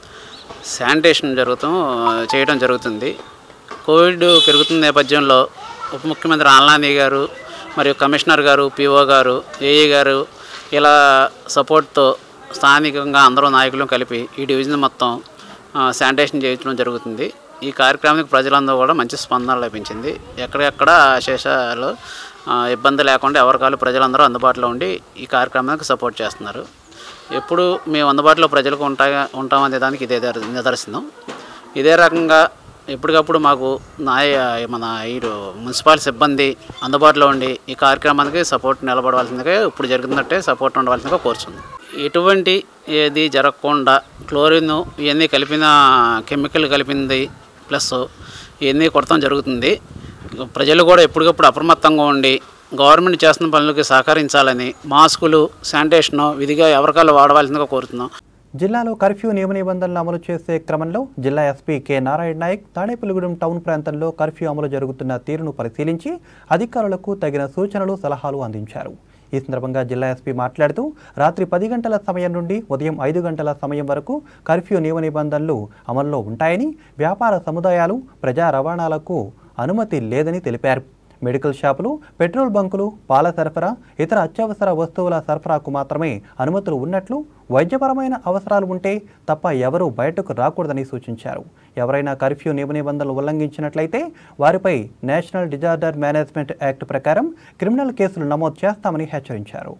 శానిటేషన్ జరుగుతూ చేయడం జరుగుతుంది కోవిడ్ పెరుగుతున్న నేపథ్యంలో ఉప ముఖ్యమంత్రి ఆలనాని గారు మరియు కమిషనర్ గారు పిఓ గారు ఏఈ గారు ఇలా సపోర్ట్తో స్థానికంగా అందరూ నాయకులు కలిపి ఈ డివిజన్ మొత్తం ఆ, శానిటేషన్ చేయించడం జరుగుతుంది ఈ కార్యక్రమానికి ప్రజలందరూ కూడా మంచి స్పందన లభించింది ఎక్కడెక్కడ శేషాలు ఆ, ఇబ్బంది లేకుండా ఎవరికాలు ప్రజలందరూ అందుబాటులో ఉండి ఈ కార్యక్రమానికి సపోర్ట్ చేస్తున్నారు ఎప్పుడు మేము అందుబాటులో ప్రజలకు ఉంటా ఉంటామనే దానికి ఇదే నిదర్- నిదర్శనం ఇదే రకంగా ఎప్పటికప్పుడు మాకు నాయ మన ఈ మున్సిపల్ సిబ్బంది అందుబాటులో ఉండి ఈ కార్యక్రమానికి సపోర్ట్ నిలబడవలసిందిగా ఇప్పుడు జరుగుతున్నట్టే సపోర్ట్ ఉండవలసిందిగా కోరుచుంది ఎటువంటి ఏది జరగకుండా క్లోరిన్ ఇవన్నీ కలిపిన కెమికల్ కలిపింది ప్లస్ ఇవన్నీ కొడతాం జరుగుతుంది ప్రజలు కూడా ఎప్పటికప్పుడు అప్రమత్తంగా ఉండి గవర్నమెంట్ చేస్తున్న పనులకి సహకరించాలని మాస్కులు శానిటేషను విధిగా ఎవరికాలు వాడవలసిందిగా కోరుతున్నాం జిల్లాలో కర్ఫ్యూ నియమ నిబంధనలు అమలు చేసే క్రమంలో జిల్లా SP K Narayana Nayak Tadepalligudem town ప్రాంతంలో కర్ఫ్యూ అమలు జరుగుతున్న తీరును పరిశీలించి అధికారులకు తగిన సూచనలు సలహాలు అందించారు ఈ సందర్భంగా జిల్లా ఎస్పీ మాట్లాడుతూ రాత్రి పది గంటల సమయం నుండి ఉదయం ఐదు గంటల సమయం వరకు కర్ఫ్యూ నియమ నిబంధనలు అమల్లో ఉంటాయని వ్యాపార సముదాయాలు ప్రజా రవాణాలకు అనుమతి లేదని తెలిపారు మెడికల్ షాపులు పెట్రోల్ బంకులు పాల సరఫరా ఇతర అత్యవసర వస్తువుల సరఫరాకు మాత్రమే అనుమతులు ఉన్నట్లు వైద్యపరమైన అవసరాలు ఉంటే తప్ప ఎవరూ బయటకు రాకూడదని సూచించారు ఎవరైనా కర్ఫ్యూ నియమ నిబంధనలు ఉల్లంఘించినట్లయితే వారిపై నేషనల్ డిజార్డర్ మేనేజ్మెంట్ యాక్ట్ ప్రకారం క్రిమినల్ కేసులు నమోదు చేస్తామని హెచ్చరించారు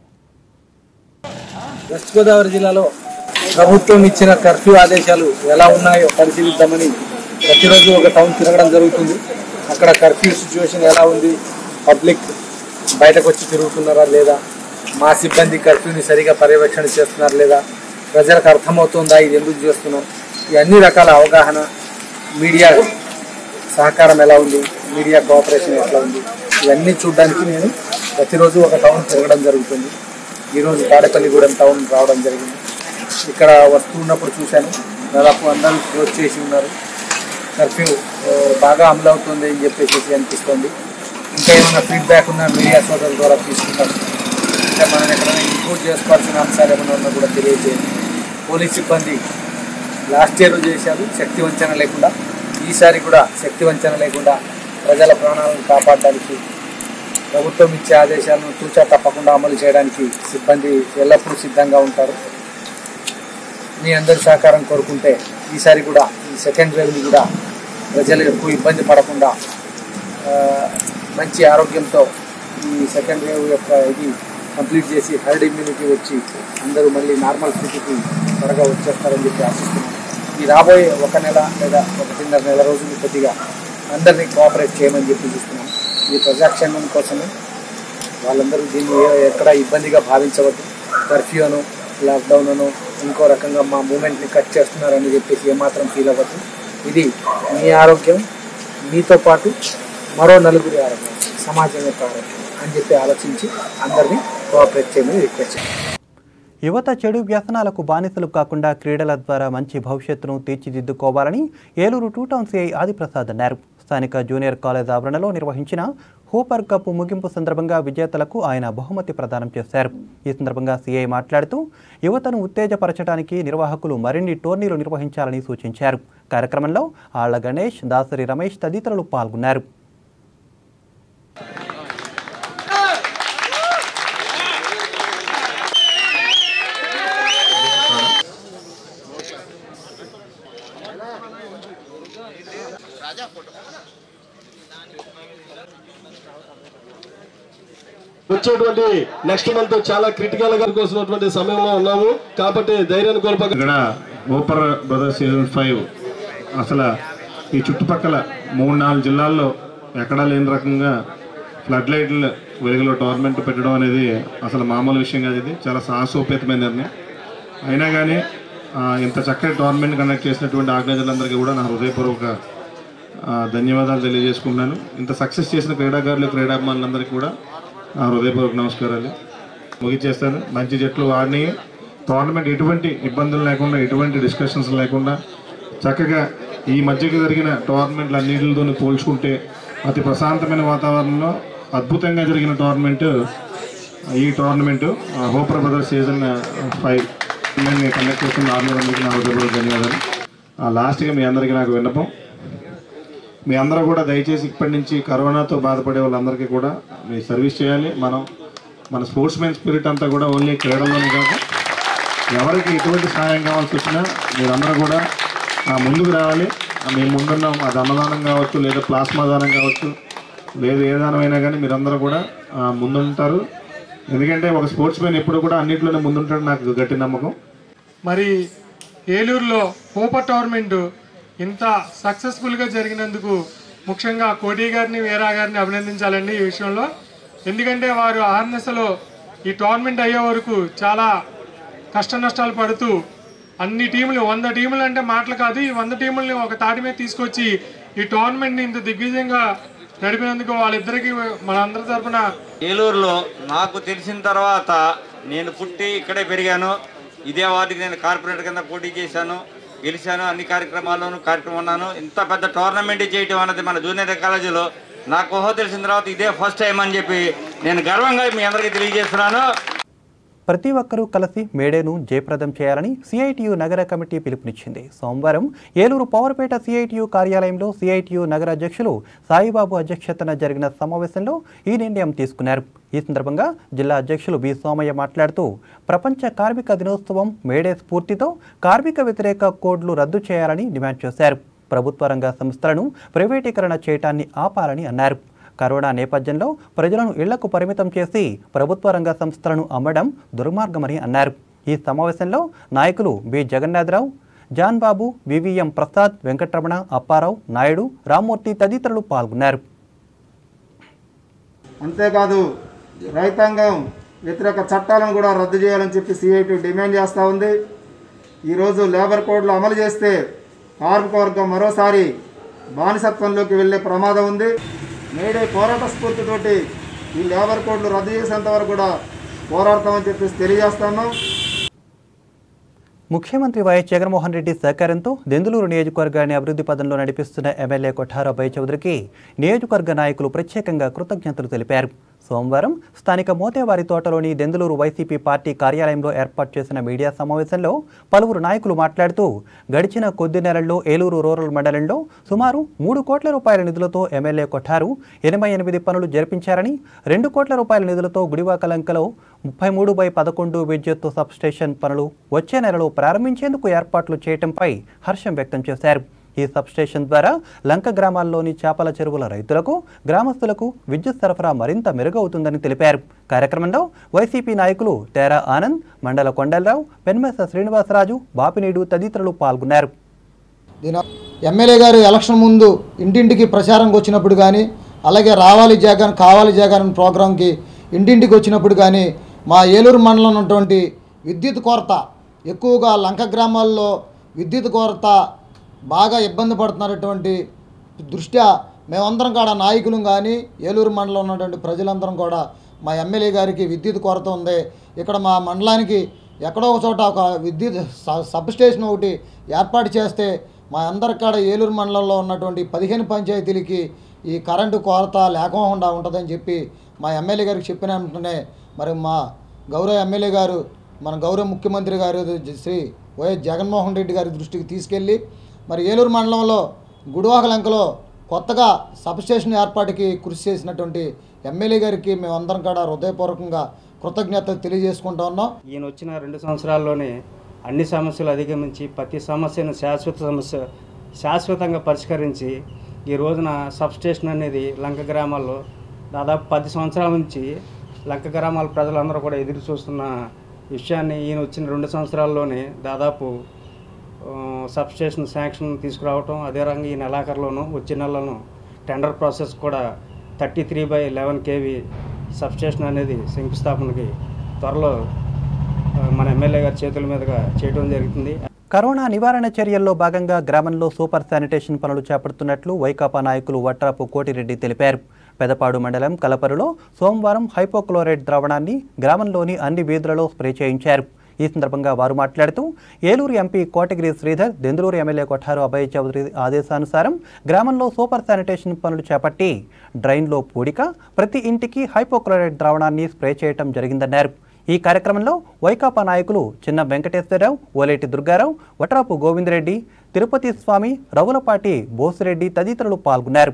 వెస్ట్ గోదావరి జిల్లాలో ప్రభుత్వం ఇచ్చిన కర్ఫ్యూ ఆదేశాలు ఎలా ఉన్నాయో పరిశీలిద్దామని ప్రతిరోజు ఒక టౌన్ తిరగడం జరుగుతుంది అక్కడ కర్ఫ్యూ సిచ్యువేషన్ ఎలా ఉంది పబ్లిక్ బయటకు వచ్చి తిరుగుతున్నారా లేదా మా సిబ్బంది కర్ఫ్యూని సరిగా పర్యవేక్షణ చేస్తున్నారా లేదా ప్రజలకు అర్థమవుతుందా ఇది ఎందుకు చేస్తున్నాం ఈ అన్ని రకాల అవగాహన మీడియా సహకారం ఎలా ఉంది మీడియా కోఆపరేషన్ ఎట్లా ఉంది ఇవన్నీ చూడడానికి నేను ప్రతిరోజు ఒక టౌన్ తిరగడం జరుగుతుంది ఈరోజు తాడేపల్లిగూడెం టౌన్ రావడం జరిగింది ఇక్కడ వస్తున్నప్పుడు చూశాను దాదాపు అందరూ క్లోజ్ చేసి ఉన్నారు కర్ఫ్యూ ఆ, బాగా అమలు అవుతుంది అని చెప్పేసి అనిపిస్తుంది ఇంకా ఏమైనా ఫీడ్బ్యాక్ ఉన్న మీడియా సోదరుల ద్వారా తీసుకుంటాం ఇంకా మనం ఎక్కడైనా ఇంప్రూవ్ చేసుకోవాల్సిన అంశాలు ఏమైనా ఉన్నా కూడా తెలియజేయండి పోలీస్ సిబ్బంది లాస్ట్ ఇయర్ చేశారు శక్తి వంచన లేకుండా ఈసారి కూడా శక్తి వంచన లేకుండా ప్రజల ప్రాణాలను కాపాడడానికి ప్రభుత్వం ఇచ్చే ఆదేశాలను తూచా తప్పకుండా అమలు చేయడానికి సిబ్బంది ఎల్లప్పుడూ సిద్ధంగా ఉంటారు మీ అందరి సహకారం కోరుకుంటే ఈసారి కూడా ఈ సెకండ్ వేవ్ని కూడా ప్రజలు ఎక్కువ ఇబ్బంది పడకుండా ఆ, మంచి ఆరోగ్యంతో ఈ సెకండ్ వేవ్ యొక్క ఇది కంప్లీట్ చేసి హర్డ్ ఇమ్యూనిటీ వచ్చి అందరూ మళ్ళీ నార్మల్ స్థితికి త్వరగా వచ్చేస్తారని చెప్పి ఆశిస్తున్నాను ఈ రాబోయే ఒక నెల లేదా ఒకటిన్నర నెల రోజులు కొద్దిగా అందరినీ కోఆపరేట్ చేయమని చెప్పి చూస్తున్నాం ఇది ప్రజాక్షేమం కోసమే వాళ్ళందరూ దీన్ని ఏ- ఎక్కడ ఇబ్బందిగా భావించవద్దు కర్ఫ్యూ అను లాక్డౌన్ అను ఇంకో రకంగా మా మూమెంట్ని కట్ చేస్తున్నారని చెప్పేసి ఏమాత్రం ఫీల్ అవ్వద్దు ఇది మీ ఆరోగ్యం మీతో పాటు మరో నలుగురి ఆరోగ్యం సమాజం యొక్క ఆరోగ్యం అని చెప్పి ఆలోచించి అందరినీ కోఆపరేట్ చేయమని రిక్వెస్ట్ చేయండి యువత చెడు వ్యసనాలకు బానిసలు కాకుండా క్రీడల ద్వారా మంచి భవిష్యత్తును తీర్చిదిద్దుకోవాలని Eluru two town CI Adiprasad అన్నారు స్థానిక జూనియర్ కాలేజ్ ఆవరణలో నిర్వహించిన హూపర్ కప్ ముగింపు సందర్భంగా విజేతలకు ఆయన బహుమతి ప్రదానం చేశారు ఈ సందర్భంగా సీఐ మాట్లాడుతూ యువతను ఉత్తేజపరచడానికి నిర్వాహకులు మరిన్ని టోర్నీలు నిర్వహించాలని సూచించారు కార్యక్రమంలో ఆళ్ల గణేష్ దాసరి రమేష్ తదితరులు పాల్గొన్నారు వచ్చేటువంటి నెక్స్ట్ మంత్ చాలా క్రిటికల్ గా కోసినటువంటి సమయంలో ఉన్నాము కాబట్టి ధైర్యాన్ని కోల్పోక ఇక్కడ ఓపర్ బ్రదర్ సీజన్ ఫైవ్ అసలు ఈ చుట్టుపక్కల మూడు నాలుగు జిల్లాల్లో ఎక్కడా లేని రకంగా ఫ్లడ్ లైట్లు వెలుగులో టోర్నమెంట్ పెట్టడం అనేది అసలు మామూలు విషయం కాదు ఇది చాలా సాహసోపేతమైన నిర్ణయం అయినా కానీ ఆ, ఇంత చక్కటి టోర్నమెంట్ కండక్ట్ చేసినటువంటి ఆర్గనైజర్లందరికీ కూడా నా హృదయపూర్వక ఆ, ధన్యవాదాలు తెలియజేసుకుంటున్నాను ఇంత సక్సెస్ చేసిన క్రీడాకారులు క్రీడాభిమానులందరికీ కూడా నా హృదయపూర్వక నమస్కారాలు ముగిచేస్తాను మంచి జట్లు ఆడినాయి టోర్నమెంట్ ఎటువంటి ఇబ్బందులు లేకుండా ఎటువంటి డిస్కషన్స్ లేకుండా చక్కగా ఈ మధ్యకి జరిగిన టోర్నమెంట్లు అన్నింటితో పోల్చుకుంటే అతి ప్రశాంతమైన వాతావరణంలో అద్భుతంగా జరిగిన టోర్నమెంట్ ఈ tournament Hopper Brothers season five నేను కండక్ట్ చేస్తున్న ఆరు మందికి నా హృదయపూర్వక ధన్యవాదాలు ఆ, లాస్ట్గా మీ అందరికీ నాకు విన్నపం మీ అందరూ కూడా దయచేసి ఇప్పటి నుంచి కరోనాతో బాధపడే వాళ్ళందరికీ కూడా మీ సర్వీస్ చేయాలి మనం మన స్పోర్ట్స్ మెన్ స్పిరిట్ అంతా కూడా ఓన్లీ క్రీడల్లోనే కాదు ఎవరికి ఎటువంటి సహాయం కావాల్సి వచ్చినా మీరందరూ కూడా ఆ, ముందుకు రావాలి ఆ, మేము ముందున్నాం అది అన్నదానం కావచ్చు లేదా ప్లాస్మా దానం కావచ్చు లేదు ఏ దానమైనా కానీ మీరందరూ కూడా ఆ, ముందుంటారు ఎందుకంటే ఒక స్పోర్ట్స్ మెన్ ఎప్పుడు కూడా అన్నింటిలోనే ముందుంటాడు నాకు గట్టి నమ్మకం మరి ఏలూరులో హోపర్ టోర్నమెంట్ ఇంత సక్సెస్ఫుల్గా జరిగినందుకు ముఖ్యంగా కోటి గారిని వీరా గారిని అభినందించాలండి ఈ విషయంలో ఎందుకంటే వారు ఆర్నెస్లో ఈ టోర్నమెంట్ అయ్యే వరకు చాలా కష్ట నష్టాలు పడుతూ అన్ని టీములు వంద టీములు అంటే మాటలు కాదు ఈ వంద టీముల్ని ఒక తాటి మీద తీసుకొచ్చి ఈ టోర్నమెంట్ని ఇంత దిగ్విజయంగా నడిపినందుకు వాళ్ళిద్దరికీ మనందరి తరపున ఏలూరులో నాకు తెలిసిన తర్వాత నేను పుట్టి ఇక్కడే పెరిగాను ఇదే వార్డుకి నేను కార్పొరేటర్ కింద పోటీ చేశాను గెలిచాను అన్ని కార్యక్రమాల్లోనూ కార్యక్రమం ఉన్నాను ఇంత పెద్ద టోర్నమెంట్ చేయటం అన్నది మన జూనియర్ కాలేజీలో నాకు ఊహ తెలిసిన తర్వాత ఇదే ఫస్ట్ టైం అని చెప్పి నేను గర్వంగా మీ అందరికీ తెలియజేస్తున్నాను ప్రతి ఒక్కరూ కలిసి మేడేను జయప్రదం చేయాలని సిఐటియు నగర కమిటీ పిలుపునిచ్చింది సోమవారం ఏలూరు పవర్పేట సిఐటియు కార్యాలయంలో సిఐటియు నగర అధ్యక్షులు సాయిబాబు అధ్యక్షతన జరిగిన సమావేశంలో ఈ నిర్ణయం తీసుకున్నారు ఈ సందర్భంగా జిల్లా అధ్యక్షులు బి సోమయ్య మాట్లాడుతూ ప్రపంచ కార్మిక దినోత్సవం మేడే స్ఫూర్తితో కార్మిక వ్యతిరేక కోడ్లు రద్దు చేయాలని డిమాండ్ చేశారు ప్రభుత్వ రంగ సంస్థలను ప్రైవేటీకరణ చేయటాన్ని ఆపాలని అన్నారు కరోనా నేపథ్యంలో ప్రజలను ఇళ్లకు పరిమితం చేసి ప్రభుత్వ రంగ సంస్థలను అమ్మడం దుర్మార్గమని అన్నారు ఈ సమావేశంలో నాయకులు బి జగన్నాథరావు జాన్ బాబు వివిఎం ప్రసాద్ వెంకటరమణ అప్పారావు నాయుడు రామ్మూర్తి తదితరులు పాల్గొన్నారు అంతేకాదు రైతాంగం వ్యతిరేక చట్టాలను కూడా రద్దు చేయాలని చెప్పి సిఐటి డిమాండ్ చేస్తూ ఉంది ఈరోజు లేబర్ కోడ్లు అమలు చేస్తే కార్మిక వర్గం మరోసారి బానిసత్వంలోకి వెళ్ళే ప్రమాదం ఉంది నేడే పోరాట స్ఫూర్తితోటి ఈ లేబర్ కోడ్లు రద్దు చేసేంత వరకు కూడా పోరాడతామని చెప్పేసి తెలియజేస్తున్నాం ముఖ్యమంత్రి వైఎస్ జగన్మోహన్ రెడ్డి సహకారంతో దెందులూరు నియోజకవర్గాన్ని అభివృద్ధి పదంలో నడిపిస్తున్న ఎమ్మెల్యే కొఠారాబాయి చౌదరికి నియోజకవర్గ నాయకులు ప్రత్యేకంగా కృతజ్ఞతలు తెలిపారు సోమవారం స్థానిక మోతేవారి తోటలోని దెందులూరు వైసీపీ పార్టీ కార్యాలయంలో ఏర్పాటు చేసిన మీడియా సమావేశంలో పలువురు నాయకులు మాట్లాడుతూ గడిచిన కొద్ది నెలల్లో ఏలూరు రూరల్ మండలంలో సుమారు మూడు కోట్ల రూపాయల నిధులతో ఎమ్మెల్యే కొఠారు ఎనభై ఎనిమిది పనులు జరిపించారని రెండు కోట్ల రూపాయల నిధులతో గుడివాకలంకలో ముప్పై మూడు బై పదకొండు విద్యుత్ సబ్స్టేషన్ పనులు వచ్చే నెలలో ప్రారంభించేందుకు ఏర్పాట్లు చేయటంపై హర్షం వ్యక్తం చేశారు ఈ సబ్స్టేషన్ ద్వారా లంక గ్రామాల్లోని చేపల చెరువుల రైతులకు గ్రామస్తులకు విద్యుత్ సరఫరా మరింత మెరుగవుతుందని తెలిపారు కార్యక్రమంలో వైసీపీ నాయకులు తేరా ఆనంద్ మండల కొండలరావు పెన్మెస శ్రీనివాసరాజు బాపినీడు తదితరులు పాల్గొన్నారు దీని ఎమ్మెల్యే గారు ఎలక్షన్ ముందు ఇంటింటికి ప్రచారంకి వచ్చినప్పుడు కానీ అలాగే రావాలి జగన్ కావాలి జగన్ అనే ప్రోగ్రాంకి ఇంటింటికి వచ్చినప్పుడు కానీ మా ఏలూరు మండలం ఉన్నటువంటి విద్యుత్ కొరత ఎక్కువగా లంక గ్రామాల్లో విద్యుత్ కొరత బాగా ఇబ్బంది పడుతున్నటువంటి దృష్ట్యా మేమందరం కూడా నాయకులు కానీ ఏలూరు మండలం ఉన్నటువంటి ప్రజలందరం కూడా మా ఎమ్మెల్యే గారికి విద్యుత్ కొరత ఉంది ఇక్కడ మా మండలానికి ఎక్కడో ఒక చోట ఒక విద్యుత్ స- సబ్ స్టేషన్ ఒకటి ఏర్పాటు చేస్తే మా అందరికాడ ఏలూరు మండలంలో ఉన్నటువంటి పదిహేను పంచాయతీలకి ఈ కరెంటు కొరత లేకుండా ఉంటుందని చెప్పి మా ఎమ్మెల్యే గారికి చెప్పిన వెంటనే మరి మా గౌరవ ఎమ్మెల్యే గారు మన గౌరవ ముఖ్యమంత్రి గారు శ్రీ వైఎస్ జగన్మోహన్ రెడ్డి గారి దృష్టికి తీసుకెళ్ళి మరి ఏలూరు మండలంలో గుడివాకలంకలో కొత్తగా సబ్స్టేషన్ ఏర్పాటుకి కృషి చేసినటువంటి ఎమ్మెల్యే గారికి మేమందరం కూడా హృదయపూర్వకంగా కృతజ్ఞతలు తెలియజేసుకుంటా ఉన్నాం ఈయన వచ్చిన రెండు సంవత్సరాల్లోనే అన్ని సమస్యలు అధిగమించి ప్రతి సమస్యను శాశ్వత సమస్య శాశ్వతంగా పరిష్కరించి ఈ రోజున సబ్స్టేషన్ అనేది లంక గ్రామాల్లో దాదాపు పది సంవత్సరాల నుంచి లంక గ్రామాల ప్రజలందరూ కూడా ఎదురు చూస్తున్న విషయాన్ని ఈయన వచ్చిన రెండు సంవత్సరాల్లోనే దాదాపు ఆ, సబ్స్టేషన్ శాంక్షన్ తీసుకురావటం అదే రంగా ఈ నెలాఖరులోను వచ్చే నెలలోను టెండర్ ప్రాసెస్ కూడా thirty three by eleven KV substation అనేది శంకుస్థాపనకి త్వరలో ఆ, మన ఎమ్మెల్యే గారి చేతుల మీదుగా చేయడం జరుగుతుంది కరోనా నివారణ చర్యల్లో భాగంగా గ్రామంలో సూపర్ శానిటేషన్ పనులు చేపడుతున్నట్లు వైకాపా నాయకులు వట్రాపు కోటిరెడ్డి తెలిపారు పెదపాడు మండలం కలపరులో సోమవారం హైపోక్లోరైడ్ ద్రావణాన్ని గ్రామంలోని అన్ని వీధులలో స్ప్రే చేయించారు ఈ సందర్భంగా వారు మాట్లాడుతూ ఏలూరు ఎంపీ కోటగిరి శ్రీధర్ దెందులూరు ఎమ్మెల్యే కొఠారు అభయ్ చౌదరి ఆదేశానుసారం గ్రామంలో సూపర్ శానిటేషన్ పనులు చేపట్టి డ్రైన్లో పూడిక ప్రతి ఇంటికి హైపోక్లోరైడ్ ద్రావణాన్ని స్ప్రే చేయటం జరిగిందన్నారు ఈ కార్యక్రమంలో వైకాపా నాయకులు చిన్న వెంకటేశ్వరరావు ఓలేటి దుర్గారావు వట్రాపు గోవిందరెడ్డి తిరుపతి స్వామి రవులపాటి బోసిరెడ్డి తదితరులు పాల్గొన్నారు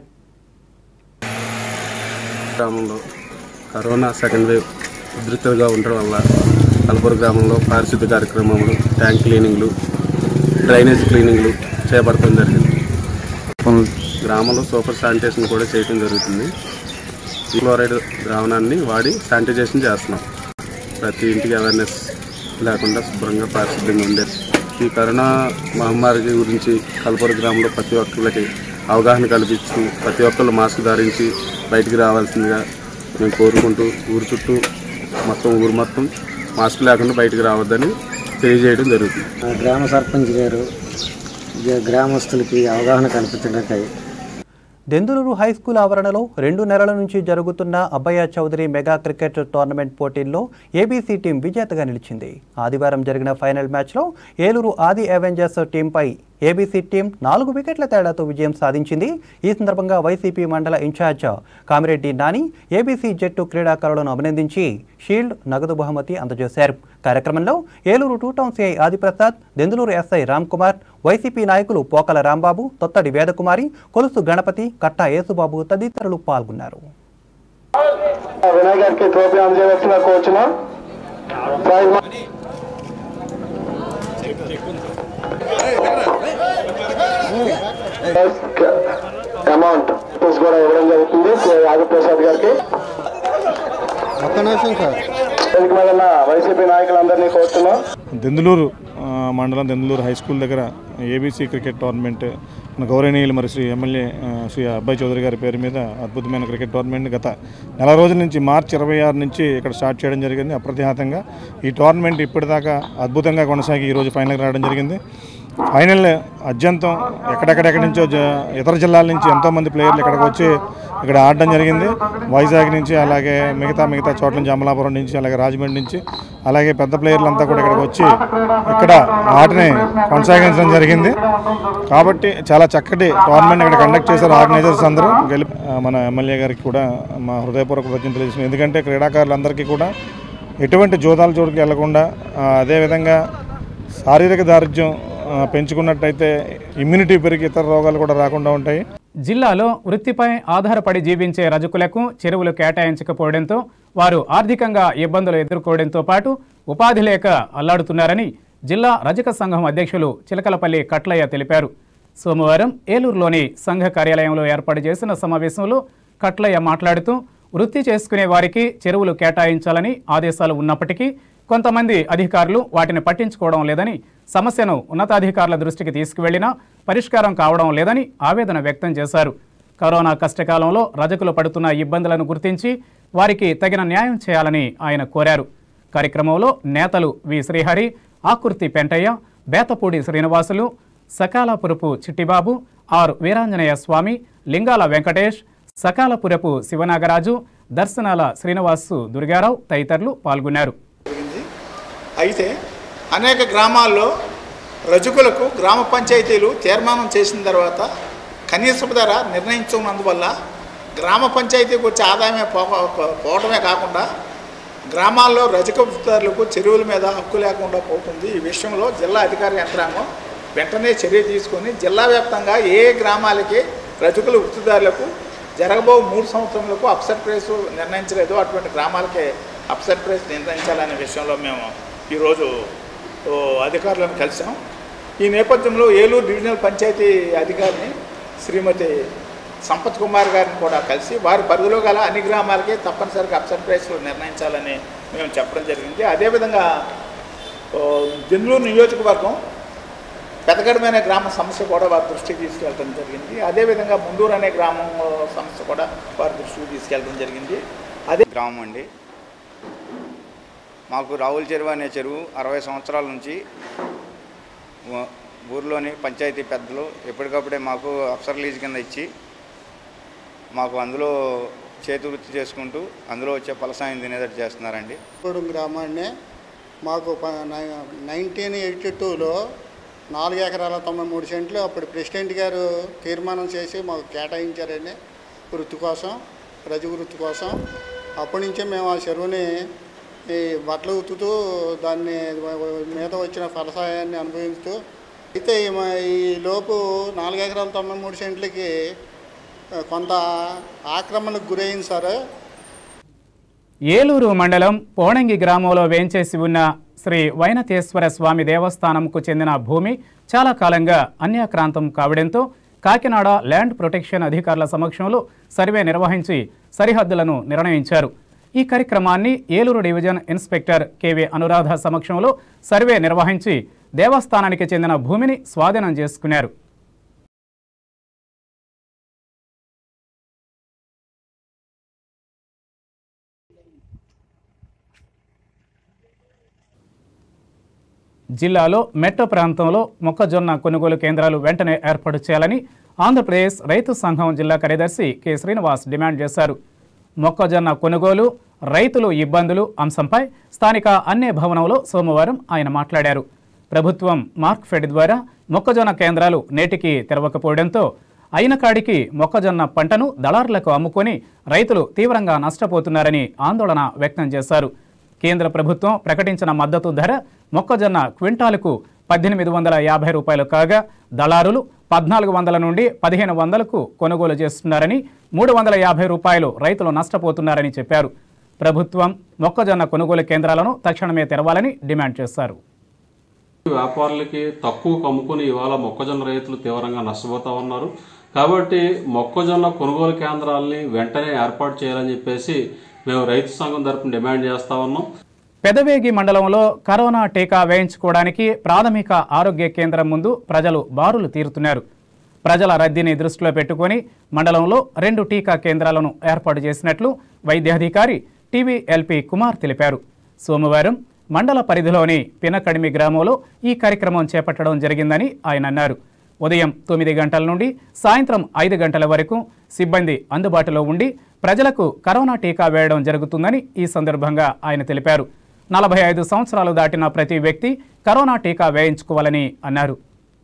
గ్రామంలో కరోనా సెకండ్ వేవ్ ఉధృతంగా ఉండడం వల్ల కలపూరు గ్రామంలో పారిశుద్ధ్య కార్యక్రమాలు ట్యాంక్ క్లీనింగ్లు డ్రైనేజ్ క్లీనింగ్లు చేపడటం జరిగింది పనులు గ్రామంలో సూపర్ శానిటేషన్ కూడా చేయడం జరుగుతుంది క్లోరైడ్ ద్రావణాన్ని వాడి శానిటైజేషన్ చేస్తున్నాం ప్రతి ఇంటికి అవేర్నెస్ లేకుండా శుభ్రంగా పారిశుద్ధ్యంగా ఉండేది ఈ కరోనా మహమ్మారి గురించి కల్పూరు గ్రామంలో ప్రతి ఒక్కరికి అవగాహన కల్పించి ప్రతి ఒక్కళ్ళు మాస్క్ ధరించి బయటికి రావాల్సిందిగా మేము కోరుకుంటూ ఊరు చుట్టూ మొత్తం ఊరు మొత్తం మాస్క్ లేకుండా బయటికి రావద్దని తెలియజేయడం జరుగుతుంది ఆ గ్రామ సర్పంచ్ గారు గ్రా- గ్రామస్తులకి అవగాహన కల్పించడానికై దెందులూరు హై స్కూల్ ఆవరణలో రెండు నెలల నుంచి జరుగుతున్న Abbaiah Chowdary mega cricket tournament పోటీల్లో ఏబీసీ టీం విజేతగా నిలిచింది ఆదివారం జరిగిన ఫైనల్ మ్యాచ్లో ఏలూరు ఆది అవెంజర్స్ టీంపై ఏబీసీ టీం నాలుగు వికెట్ల తేడాతో విజయం సాధించింది ఈ సందర్భంగా వైసీపీ మండల ఇన్ఛార్జ్ కామిరెడ్డి నాని ఏబీసీ జట్టు క్రీడాకారులను అభినందించి షీల్డ్ నగదు బహుమతి అందజేశారు కార్యక్రమంలో Eluru two town CI Adiprasad Denduluru SI Ram Kumar YCP నాయకులు పోకల రాంబాబు తొత్తడి వేదకుమారి కొలుసు గణపతి కట్టా యేసుబాబు తదితరులు పాల్గొన్నారు వినయ్ గారికి ట్రోఫీ అందజేయవలసిన కోచ్ను ప్రైజ్ మనీ అమౌంట్ కూడా ఇవ్వడం జరుగుతుంది ఆదిప్రసాద్ గారికి ఒక్క నిమిషం సార్ వేదిక మీద ఉన్న వైసీపీ నాయకులందరినీ కోరుతున్నాం దెందులూరు ఆ, మండలం దెందులూరు హై స్కూల్ దగ్గర ఏబీసీ క్రికెట్ టోర్నమెంట్ మన గౌరవనీయులు మరి శ్రీ ఎమ్మెల్యే ఆ, శ్రీ అబ్బాయి చౌదరి గారి పేరు మీద అద్భుతమైన క్రికెట్ టోర్నమెంట్ గత నెల రోజుల నుంచి మార్చి ఇరవై ఆరు నుంచి ఇక్కడ స్టార్ట్ చేయడం జరిగింది అప్రతిహాతంగా ఈ టోర్నమెంట్ ఇప్పటిదాకా అద్భుతంగా కొనసాగి ఈరోజు ఫైనల్కి రావడం జరిగింది ఫైనల్ అత్యంతం ఎక్కడెక్కడెక్కడి నుంచో జ- ఇతర జిల్లాల నుంచి ఎంతోమంది ప్లేయర్లు ఇక్కడికి వచ్చి ఇక్కడ ఆడడం జరిగింది వైజాగ్ నుంచి అలాగే మిగతా మిగతా చోట్ల నుంచి అమలాపురం నుంచి అలాగే రాజమండ్రి నుంచి అలాగే పెద్ద ప్లేయర్లు అంతా కూడా ఇక్కడికి వచ్చి ఇక్కడ ఆటని కొనసాగించడం జరిగింది కాబట్టి చాలా చక్కటి టోర్నమెంట్ ఇక్కడ కండక్ట్ చేశారు ఆర్గనైజర్స్ అందరూ గెలి ఆ, మన ఎమ్మెల్యే గారికి కూడా మా హృదయపూర్వక కృతజ్ఞతలు తెలియజేస్తున్నాం ఎందుకంటే క్రీడాకారులందరికీ కూడా ఎటువంటి జోదాల చోటుకి వెళ్లకుండా ఆ, అదేవిధంగా శారీరక దారిద్ర్యం ఆ, పెంచుకున్నట్టయితే ఇమ్యూనిటీ పెరిగి ఇతర రోగాలు కూడా రాకుండా ఉంటాయి జిల్లాలో వృత్తిపై ఆధారపడి జీవించే రజకులకు చెరువులు కేటాయించకపోవడంతో వారు ఆర్థికంగా ఇబ్బందులు ఎదుర్కోవడంతో పాటు ఉపాధి లేక అల్లాడుతున్నారని జిల్లా రజక సంఘం అధ్యక్షులు చిలకలపల్లి కట్లయ్య తెలిపారు సోమవారం ఏలూరులోని సంఘ కార్యాలయంలో ఏర్పాటు చేసిన సమావేశంలో కట్లయ్య మాట్లాడుతూ వృత్తి చేసుకునే వారికి చెరువులు కేటాయించాలని ఆదేశాలు ఉన్నప్పటికీ కొంతమంది అధికారులు వాటిని పట్టించుకోవడం లేదని సమస్యను ఉన్నతాధికారుల దృష్టికి తీసుకువెళ్లినా పరిష్కారం కావడం లేదని ఆవేదన వ్యక్తం చేశారు కరోనా కష్టకాలంలో రజకులు పడుతున్న ఇబ్బందులను గుర్తించి వారికి తగిన న్యాయం చేయాలని ఆయన కోరారు కార్యక్రమంలో నేతలు వి శ్రీహరి ఆకుర్తి పెంటయ్య బేతపూడి శ్రీనివాసులు సకాలపురపు చిట్టిబాబు ఆర్ వీరాంజనేయ స్వామి లింగాల వెంకటేష్ సకాలపురపు శివనాగరాజు దర్శనాల శ్రీనివాసు దుర్గారావు తదితరులు పాల్గొన్నారు అయితే అనేక గ్రామాల్లో రజకులకు గ్రామ పంచాయతీలు తీర్మానం చేసిన తర్వాత కనీసపు ధర నిర్ణయించుకున్నందువల్ల గ్రామ పంచాయతీకి వచ్చే ఆదాయమే పో పోవటమే కాకుండా గ్రామాల్లో రజక వృత్తిదారులకు చెరువుల మీద హక్కు లేకుండా పోతుంది ఈ విషయంలో జిల్లా అధికార యంత్రాంగం వెంటనే చర్య తీసుకొని జిల్లా వ్యాప్తంగా ఏ గ్రామాలకి రజకుల వృత్తిదారులకు జరగబో మూడు సంవత్సరములకు అప్సెట్ ప్రైస్ నిర్ణయించలేదు అటువంటి గ్రామాలకే అప్సెట్ ప్రైస్ నిర్ణయించాలనే విషయంలో మేము ఈరోజు ఓ, అధికారులను కలిసాం ఈ నేపథ్యంలో ఏలూరు డివిజనల్ పంచాయతీ అధికారిని శ్రీమతి సంపత్ కుమార్ గారిని కూడా కలిసి వారి పరిధిలో గల అన్ని గ్రామాలకి తప్పనిసరిగా అప్సెట్ ప్రైస్లు నిర్ణయించాలని మేము చెప్పడం జరిగింది అదేవిధంగా ఓ, జెన్నూరు నియోజకవర్గం పెదగడమైన గ్రామ సమస్య కూడా వారి దృష్టికి తీసుకెళ్ళడం జరిగింది అదేవిధంగా ముందూరు అనే గ్రామం సమస్య కూడా వారి దృష్టికి తీసుకెళ్ళడం జరిగింది అదే గ్రామం అండి మాకు రావుల చెరువు అనే చెరువు అరవై సంవత్సరాల నుంచి ఊ- ఊర్లోని పంచాయతీ పెద్దలు ఎప్పటికప్పుడే మాకు అప్సర్ లీజ్ కింద ఇచ్చి మాకు అందులో చేతి వృత్తి చేసుకుంటూ అందులో వచ్చే ఫలసాయం తినేటట్టు చేస్తున్నారండి గూడెం గ్రామాన్ని మాకు నైన్టీన్ ఎయిటీ టూలో నాలుగు ఎకరాల తొంభై మూడు సెంట్లు అప్పుడు ప్రెసిడెంట్ గారు తీర్మానం చేసి మాకు కేటాయించారండి వృత్తి కోసం రజ వృత్తి కోసం అప్పటి నుంచే మేము ఆ చెరువుని ఈ బట్టలు ఉతుకుతూ దాన్ని మీద వచ్చిన ఫలసాయాన్ని అనుభవిస్తూ అయితే ఈ మ- ఈ లోపు నాలుగు ఎకరాల తొంభై మూడు సెంట్లకి ఆ, కొంత ఆక్రమణకు గురైంది సార్ ఏలూరు మండలం పోణంగి గ్రామంలో వేంచేసి ఉన్న శ్రీ వైనతేశ్వర స్వామి దేవస్థానంకు చెందిన భూమి చాలా కాలంగా అన్యాక్రాంతం కావడంతో కాకినాడ ల్యాండ్ ప్రొటెక్షన్ అధికారుల సమక్షంలో సర్వే నిర్వహించి సరిహద్దులను నిర్ణయించారు ఈ కార్యక్రమాన్ని Eluru division inspector K V Anuradha సమక్షంలో సర్వే నిర్వహించి దేవస్థానానికి చెందిన భూమిని స్వాధీనం చేసుకున్నారు జిల్లాలో మెట్రో ప్రాంతంలో మొక్కజొన్న కొనుగోలు కేంద్రాలు వెంటనే ఏర్పాటు చేయాలని ఆంధ్రప్రదేశ్ రైతు సంఘం జిల్లా కార్యదర్శి కె శ్రీనివాస్ డిమాండ్ చేశారు మొక్కజొన్న కొనుగోలు రైతులు ఇబ్బందులు అంశంపై స్థానిక అన్నే భవనంలో సోమవారం ఆయన మాట్లాడారు ప్రభుత్వం మార్క్ఫెడ్ ద్వారా మొక్కజొన్న కేంద్రాలు నేటికి తెరవకపోవడంతో అయిన కాడికి మొక్కజొన్న పంటను దళారులకు అమ్ముకొని రైతులు తీవ్రంగా నష్టపోతున్నారని ఆందోళన వ్యక్తం చేశారు కేంద్ర ప్రభుత్వం ప్రకటించిన మద్దతు ధర మొక్కజొన్న క్వింటాలకు పద్దెనిమిది వందల యాభై రూపాయలు కాగా దళారులు పద్నాలుగు వందల నుండి పదిహేను వందలకు కొనుగోలు చేస్తున్నారని మూడు వందల యాభై రూపాయలు రైతులు నష్టపోతున్నారని చెప్పారు ప్రభుత్వం మొక్కజొన్న కొనుగోలు కేంద్రాలను తక్షణమే తెరవాలని డిమాండ్ చేశారు వ్యాపారులకి తక్కువ అమ్ముకుని ఇవాళ మొక్కజొన్న రైతులు తీవ్రంగా నష్టపోతా ఉన్నారు కాబట్టి మొక్కజొన్న కొనుగోలు కేంద్రాలని వెంటనే ఏర్పాటు చేయాలని చెప్పేసి మేము రైతు సంఘం తరపున డిమాండ్ చేస్తా ఉన్నాం పెదవేగి మండలంలో కరోనా టీకా వేయించుకోవడానికి ప్రాథమిక ఆరోగ్య కేంద్రం ముందు ప్రజలు బారులు తీరుతున్నారు ప్రజల రద్దీని దృష్టిలో పెట్టుకొని మండలంలో రెండు టీకా కేంద్రాలను ఏర్పాటు చేసినట్లు వైద్యాధికారి టీవీఎల్పి కుమార్ తెలిపారు సోమవారం మండల పరిధిలోని పినకడిమి గ్రామంలో ఈ కార్యక్రమం చేపట్టడం జరిగిందని ఆయన అన్నారు ఉదయం తొమ్మిది గంటల నుండి సాయంత్రం ఐదు గంటల వరకు సిబ్బంది అందుబాటులో ఉండి ప్రజలకు కరోనా టీకా వేయడం జరుగుతుందని ఈ సందర్భంగా ఆయన తెలిపారు నలభై ఐదు సంవత్సరాలు దాటిన ప్రతి వ్యక్తి కరోనా టీకా వేయించుకోవాలని అన్నారు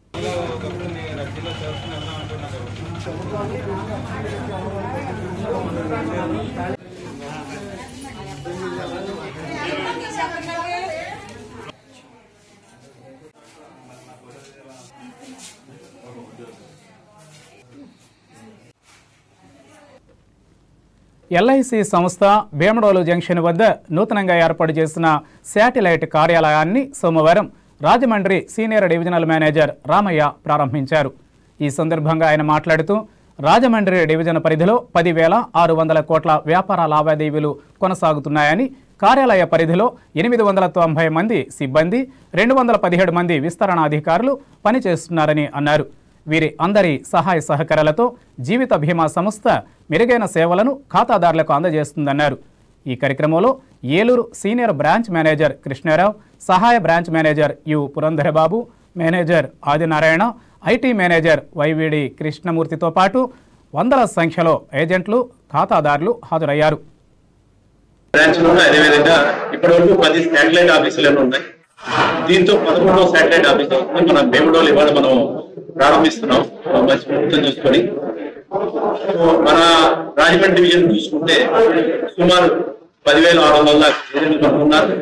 ఎల్ఐసి సంస్థ భీమడోలు జంక్షన్ వద్ద నూతనంగా ఏర్పాటు చేసిన శాటిలైట్ కార్యాలయాన్ని సోమవారం Rajahmundry senior divisional manager Ramayya ప్రారంభించారు ఈ సందర్భంగా ఆయన మాట్లాడుతూ రాజమండ్రి డివిజన్ పరిధిలో పదివేల ఆరు వందల కోట్ల వ్యాపార లావాదేవీలు కొనసాగుతున్నాయని కార్యాలయ పరిధిలో ఎనిమిది వందల తొంభై మంది సిబ్బంది రెండు వందల పదిహేడు మంది విస్తరణ అధికారులు పనిచేస్తున్నారని అన్నారు వీరి అందరి సహాయ సహకారాలతో జీవిత బీమా సంస్థ మెరుగైన సేవలను ఖాతాదారులకు అందజేస్తుందన్నారు ఈ కార్యక్రమంలో Eluru senior branch manager Krishnarao సహాయ branch manager U Purandharababu manager Adinarayana IT manager Y V D కృష్ణమూర్తితో పాటు వందల సంఖ్యలో ఏజెంట్లు ఖాతాదారులు హాజరయ్యారు బ్రాంచ్లు ఉన్నాయి అదేవిధంగా ఇప్పటి వరకు పది శాటిలైట్ ఆఫీసులు ఉన్నాయి దీంతో పదకొండవ శాటిలైట్ ఆఫీస్ మన భీమడోలు ఇవాళ మనం ప్రారంభిస్తున్నాం మంచి ప్రభుత్వం చూసుకొని మన రాజమండ్రి డివిజన్ చూసుకుంటే సుమారు పదివేల ఆరు వందల ఏజెంట్లు మనకు ఉన్నారు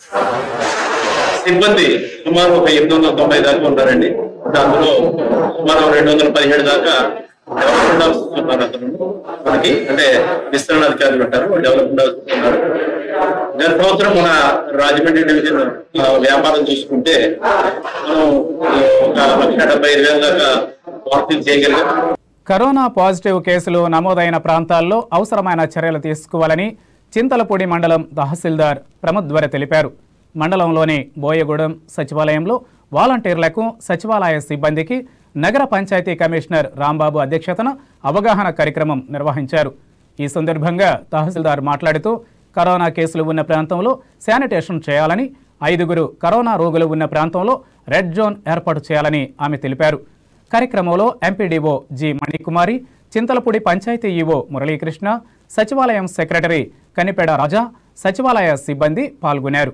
సిబ్బంది సుమారు ఒక ఎనిమిది వందల తొంభై దాకా ఉన్నారండి దాంట్లో సుమారు రెండు వందల పదిహేడు దాకా డెవలప్మెంట్ ఆఫీసర్స్ ఉన్నారు అతను మనకి అంటే విస్తరణ అధికారులు ఉంటారు డెవలప్మెంట్ ఆఫీసర్స్ ఉన్నారు గత సంవత్సరం మన రాజమండ్రి డివిజన్ ఆ, వ్యాపారం చూసుకుంటే మనం ఒక లక్ష డెబ్బై ఐదు వేల దాకా వార్తలు చేయగలిగాం కరోనా పాజిటివ్ కేసులు నమోదైన ప్రాంతాల్లో అవసరమైన చర్యలు తీసుకోవాలని చింతలపూడి మండలం తహసీల్దార్ ప్రమద్వర తెలిపారు మండలంలోని బోయగూడెం సచివాలయంలో వాలంటీర్లకు సచివాలయ సిబ్బందికి నగర పంచాయతీ కమిషనర్ రాంబాబు అధ్యక్షతన అవగాహన కార్యక్రమం నిర్వహించారు ఈ సందర్భంగా తహసీల్దార్ మాట్లాడుతూ కరోనా కేసులు ఉన్న ప్రాంతంలో శానిటేషన్ చేయాలని ఐదుగురు కరోనా రోగులు ఉన్న ప్రాంతంలో రెడ్ జోన్ ఏర్పాటు చేయాలని ఆమె తెలిపారు కార్యక్రమంలో MPDO G Manikumari Chintalapudi panchayat EO Muralikrishna సచివాలయం సెక్రటరీ కనిపెడ రాజా సచివాలయ సిబ్బంది పాల్గొన్నారు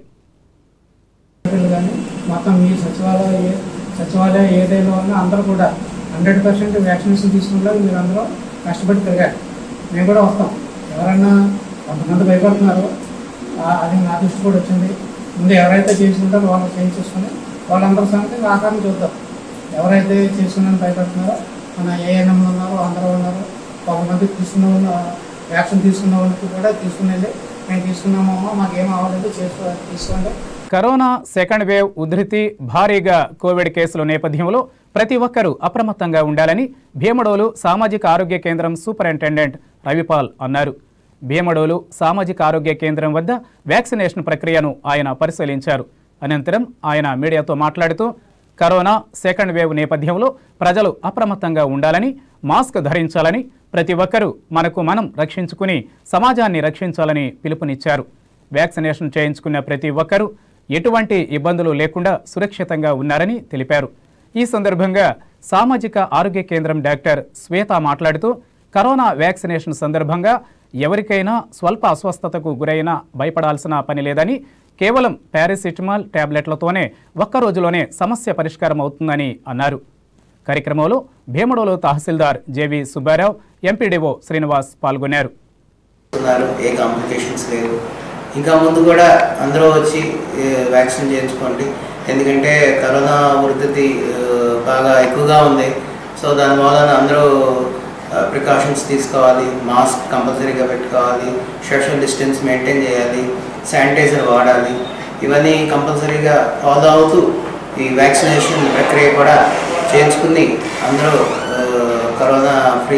కానీ మొత్తం మీ సచివాలయ ఏ- సచివాలయం ఏదైనా ఉన్నా అందరూ కూడా హండ్రెడ్ పర్సెంట్ వ్యాక్సినేషన్ తీసుకునేలా మీరు అందరూ కష్టపడి తిరగాలి మేము కూడా వస్తాం ఎవరన్నా కొంతమంది భయపడుతున్నారు ఆ- అది నా దృష్టి కూడా వచ్చింది ముందు ఎవరైతే చేసుకుంటారో వాళ్ళు చేయించేసుకుని వాళ్ళందరి సంగతి ఆకారం చూద్దాం ఎవరైతే చేసుకుని భయపడుతున్నారో మన ఏఎన్ఎంలు ఉన్నారో అందరూ ఉన్నారు కొంతమంది తీసుకున్న వాళ్ళు వ్యాక్సిన్ తీసుకున్న వాళ్ళకి కూడా తీసుకునేది మేము తీసుకున్నామమ్మా మాకేం అవ్వలేదు చేసుకో తీసుకోండి కరోనా సెకండ్ వేవ్ ఉధృతి భారీగా కోవిడ్ కేసుల నేపథ్యంలో ప్రతి ఒక్కరూ అప్రమత్తంగా ఉండాలని భీమడోలు సామాజిక ఆరోగ్య కేంద్రం సూపరింటెండెంట్ రవిపాల్ అన్నారు భీమడోలు సామాజిక ఆరోగ్య కేంద్రం వద్ద వ్యాక్సినేషన్ ప్రక్రియను ఆయన పరిశీలించారు అనంతరం ఆయన మీడియాతో మాట్లాడుతూ కరోనా సెకండ్ వేవ్ నేపథ్యంలో ప్రజలు అప్రమత్తంగా ఉండాలని మాస్క్ ధరించాలని ప్రతి ఒక్కరూ మనకు మనం రక్షించుకుని సమాజాన్ని రక్షించాలని పిలుపునిచ్చారు వ్యాక్సినేషన్ చేయించుకున్న ప్రతి ఒక్కరూ ఎటువంటి ఇబ్బందులు లేకుండా సురక్షితంగా ఉన్నారని తెలిపారు ఈ సందర్భంగా సామాజిక ఆరోగ్య కేంద్రం డాక్టర్ శ్వేత మాట్లాడుతూ కరోనా వ్యాక్సినేషన్ సందర్భంగా ఎవరికైనా స్వల్ప అస్వస్థతకు గురైనా భయపడాల్సిన పని లేదని కేవలం పారాసిటమాల్ టాబ్లెట్లతోనే ఒక్క రోజులోనే సమస్య పరిష్కారం అవుతుందని అన్నారు కార్యక్రమంలో భీమడోలు తహసీల్దార్ జేవి సుబ్బారావు ఎంపీడీఓ శ్రీనివాస్ పాల్గొన్నారు ఉన్నారు ఏ కాంప్లికేషన్స్ లేవు ఇంకా ముందు కూడా అందరూ వచ్చి ఏ, వ్యాక్సిన్ చేయించుకోండి ఎందుకంటే కరోనా ఉధృతి ఆ, బాగా ఎక్కువగా ఉంది సో దానివల్ల అందరూ ప్రికాషన్స్ తీసుకోవాలి మాస్క్ కంపల్సరీగా పెట్టుకోవాలి సోషల్ డిస్టెన్స్ మెయింటైన్ చేయాలి శానిటైజర్ వాడాలి ఇవన్నీ కంపల్సరీగా ఫాలో అవుతూ ఈ వ్యాక్సినేషన్ ప్రక్రియ కూడా చేయించుకుని అందరూ ఆ, కరోనా ఫ్రీ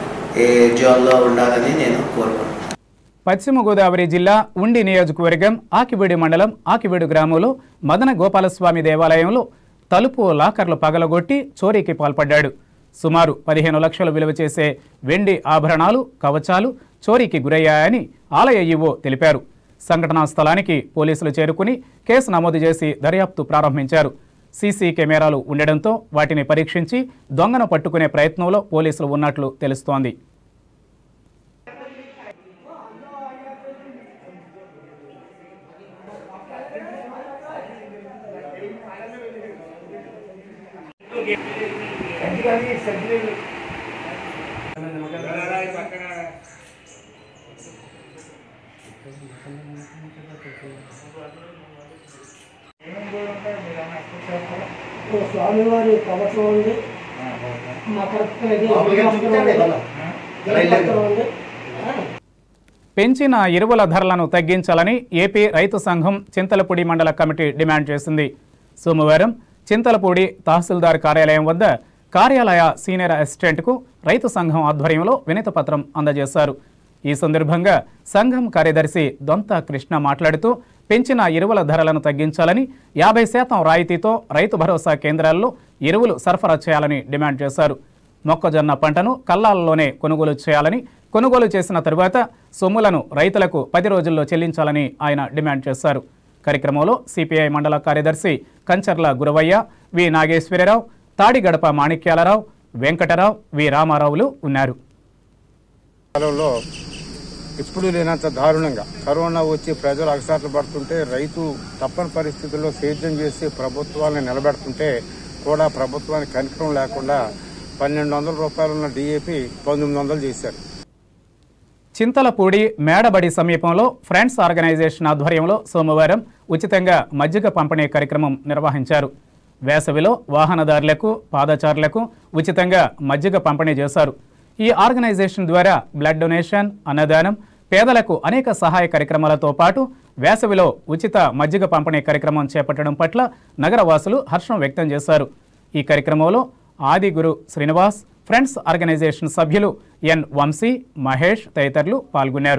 ఏ జోన్లో ఉండాలని నేను కోరుకుంటున్నాను పశ్చిమ గోదావరి జిల్లా ఉండి నియోజకవర్గం ఆకివీడు మండలం ఆకివీడు గ్రామంలో మదన గోపాలస్వామి దేవాలయంలో తలుపు లాకర్లు పగలగొట్టి చోరీకి పాల్పడ్డాడు సుమారు పదిహేను లక్షలు విలువ చేసే వెండి ఆభరణాలు కవచాలు చోరీకి గురయ్యాయని ఆలయ ఈవో తెలిపారు సంఘటనా స్థలానికి పోలీసులు చేరుకుని కేసు నమోదు చేసి దర్యాప్తు ప్రారంభించారు సీసీ కెమెరాలు ఉండడంతో వాటిని పరీక్షించి దొంగను పట్టుకునే ప్రయత్నంలో పోలీసులు ఉన్నట్లు తెలుస్తోంది స్వామివారి కవచం ఉంది మకర ఉంది పెంచిన ఎరువుల ధరలను తగ్గించాలని ఏపీ రైతు సంఘం చింతలపూడి మండల కమిటీ డిమాండ్ చేసింది సోమవారం చింతలపూడి తహసీల్దార్ కార్యాలయం వద్ద కార్యాలయ సీనియర్ అసిస్టెంట్కు రైతు సంఘం ఆధ్వర్యంలో వినతిపత్రం అందజేశారు ఈ సందర్భంగా సంఘం కార్యదర్శి దొంత కృష్ణ మాట్లాడుతూ పెంచిన ఎరువుల ధరలను తగ్గించాలని యాభై శాతం రాయితీతో రైతు భరోసా కేంద్రాల్లో ఎరువులు సరఫరా చేయాలని డిమాండ్ చేశారు మొక్కజొన్న పంటను కల్లాలలోనే కొనుగోలు చేయాలని కొనుగోలు చేసిన తరువాత సొమ్ములను రైతులకు పది రోజుల్లో చెల్లించాలని ఆయన డిమాండ్ చేశారు కార్యక్రమంలో సిపిఐ మండల కార్యదర్శి కంచర్ల గురవయ్య వి నాగేశ్వరరావు తాడిగడప మాణిక్యాలరావు వెంకటరావు వి రామారావులు ఉన్నారు కాలంలో ఎప్పుడు లేనంత దారుణంగా కరోనా వచ్చి ప్రజలు అగసాట్లు పడుతుంటే రైతు తప్పని పరిస్థితుల్లో సేద్యం చేసి ప్రభుత్వాలను నిలబెడుతుంటే కూడా ప్రభుత్వానికి కనికరం లేకుండా పన్నెండు వందల రూపాయలు ఉన్న డిఏపి పంతొమ్మిది వందలు చేశారు చింతలపూడి మేడబడి సమీపంలో ఫ్రెండ్స్ ఆర్గనైజేషన్ ఆధ్వర్యంలో సోమవారం ఉచితంగా మజ్జిగ పంపిణీ కార్యక్రమం నిర్వహించారు వేసవిలో వాహనదారులకు పాదచారులకు ఉచితంగా మజ్జిగ పంపిణీ చేశారు ఈ ఆర్గనైజేషన్ ద్వారా బ్లడ్ డొనేషన్ అన్నదానం పేదలకు అనేక సహాయ కార్యక్రమాలతో పాటు వేసవిలో ఉచిత మజ్జిగ పంపిణీ కార్యక్రమం చేపట్టడం పట్ల నగరవాసులు హర్షం వ్యక్తం చేశారు ఈ కార్యక్రమంలో ఆదిగురు శ్రీనివాస్ ఫ్రెండ్స్ ఆర్గనైజేషన్ సభ్యులు ఎన్ వంశీ మహేష్ తదితరులు పాల్గొన్నారు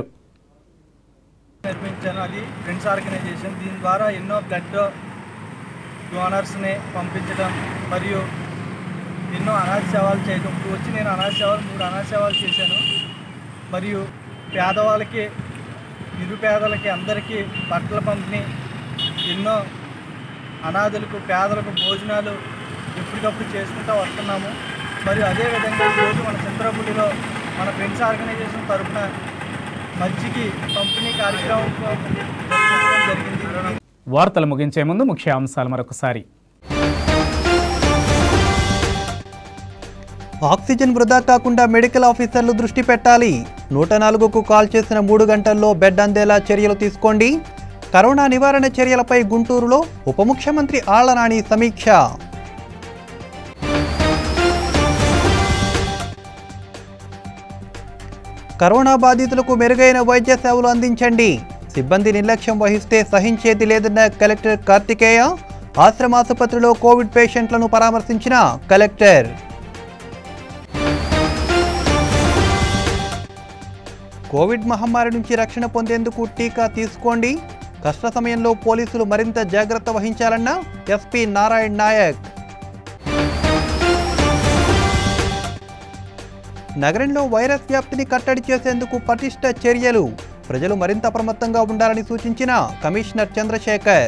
నిర్మించాను అది ఫ్రెండ్స్ ఆర్గనైజేషన్ దీని ద్వారా ఎన్నో బ్లడ్ డోనర్స్ని పంపించడం మరియు ఎన్నో అనాథ సేవలు చేయడం ఇప్పుడు వచ్చి నేను అనాథ సేవలు మూడు అనాథ సేవలు చేశాను మరియు పేదవాళ్ళకి నిరుపేదలకి అందరికీ బట్టల పంపిణీ ఎన్నో అనాథులకు పేదలకు భోజనాలు ఎప్పటికప్పుడు చేసుకుంటూ వస్తున్నాము మరియు అదేవిధంగా ఈరోజు మన చంద్రపూడిలో మన ఫ్రెండ్స్ ఆర్గనైజేషన్ తరఫున మజ్జిగి పంపిణీ కార్యక్రమం జరిపించడం జరిగింది వార్తలు ముగించే ముందు ముఖ్య అంశాలు మరొకసారి ఆక్సిజన్ వృధా కాకుండా మెడికల్ ఆఫీసర్లు దృష్టి పెట్టాలి నూట నాలుగుకు కాల్ చేసిన మూడు గంటల్లో బెడ్ అందేలా చర్యలు తీసుకోండి కరోనా నివారణ చర్యలపై గుంటూరులో ఉప ముఖ్యమంత్రి ఆళ్లనాని సమీక్ష కరోనా బాధితులకు మెరుగైన వైద్య సేవలు అందించండి సిబ్బంది నిర్లక్ష్యం వహిస్తే సహించేది లేదన్న కలెక్టర్ కార్తికేయ ఆశ్రమాసుపత్రిలో కోవిడ్ పేషెంట్లను పరామర్శించిన కలెక్టర్ కోవిడ్ మహమ్మారి నుంచి రక్షణ పొందేందుకు టీకా తీసుకోండి కష్ట సమయంలో పోలీసులు మరింత జాగ్రత్త వహించాలన్న ఎస్పీ నారాయణ్ నాయక్ నగరంలో వైరస్ వ్యాప్తిని కట్టడి చేసేందుకు పటిష్ట చర్యలు ప్రజలు మరింత అప్రమత్తంగా ఉండాలని సూచించిన కమిషనర్ చంద్రశేఖర్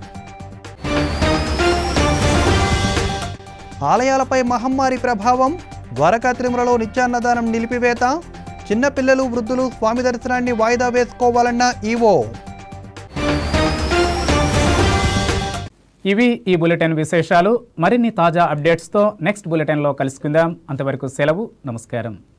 ఆలయాలపై మహమ్మారి ప్రభావం ద్వారకా తిరుమలలో నిత్యాన్నదానం నిలిపివేత చిన్నపిల్లలు వృద్ధులు స్వామి దర్శనాన్ని వాయిదా వేసుకోవాలన్న ఈవో ఇవి ఈ బులెటిన్ విశేషాలు మరిన్ని తాజా అప్డేట్స్తో నెక్స్ట్ బులెటిన్లో కలుసుకుందాం అంతవరకు సెలవు నమస్కారం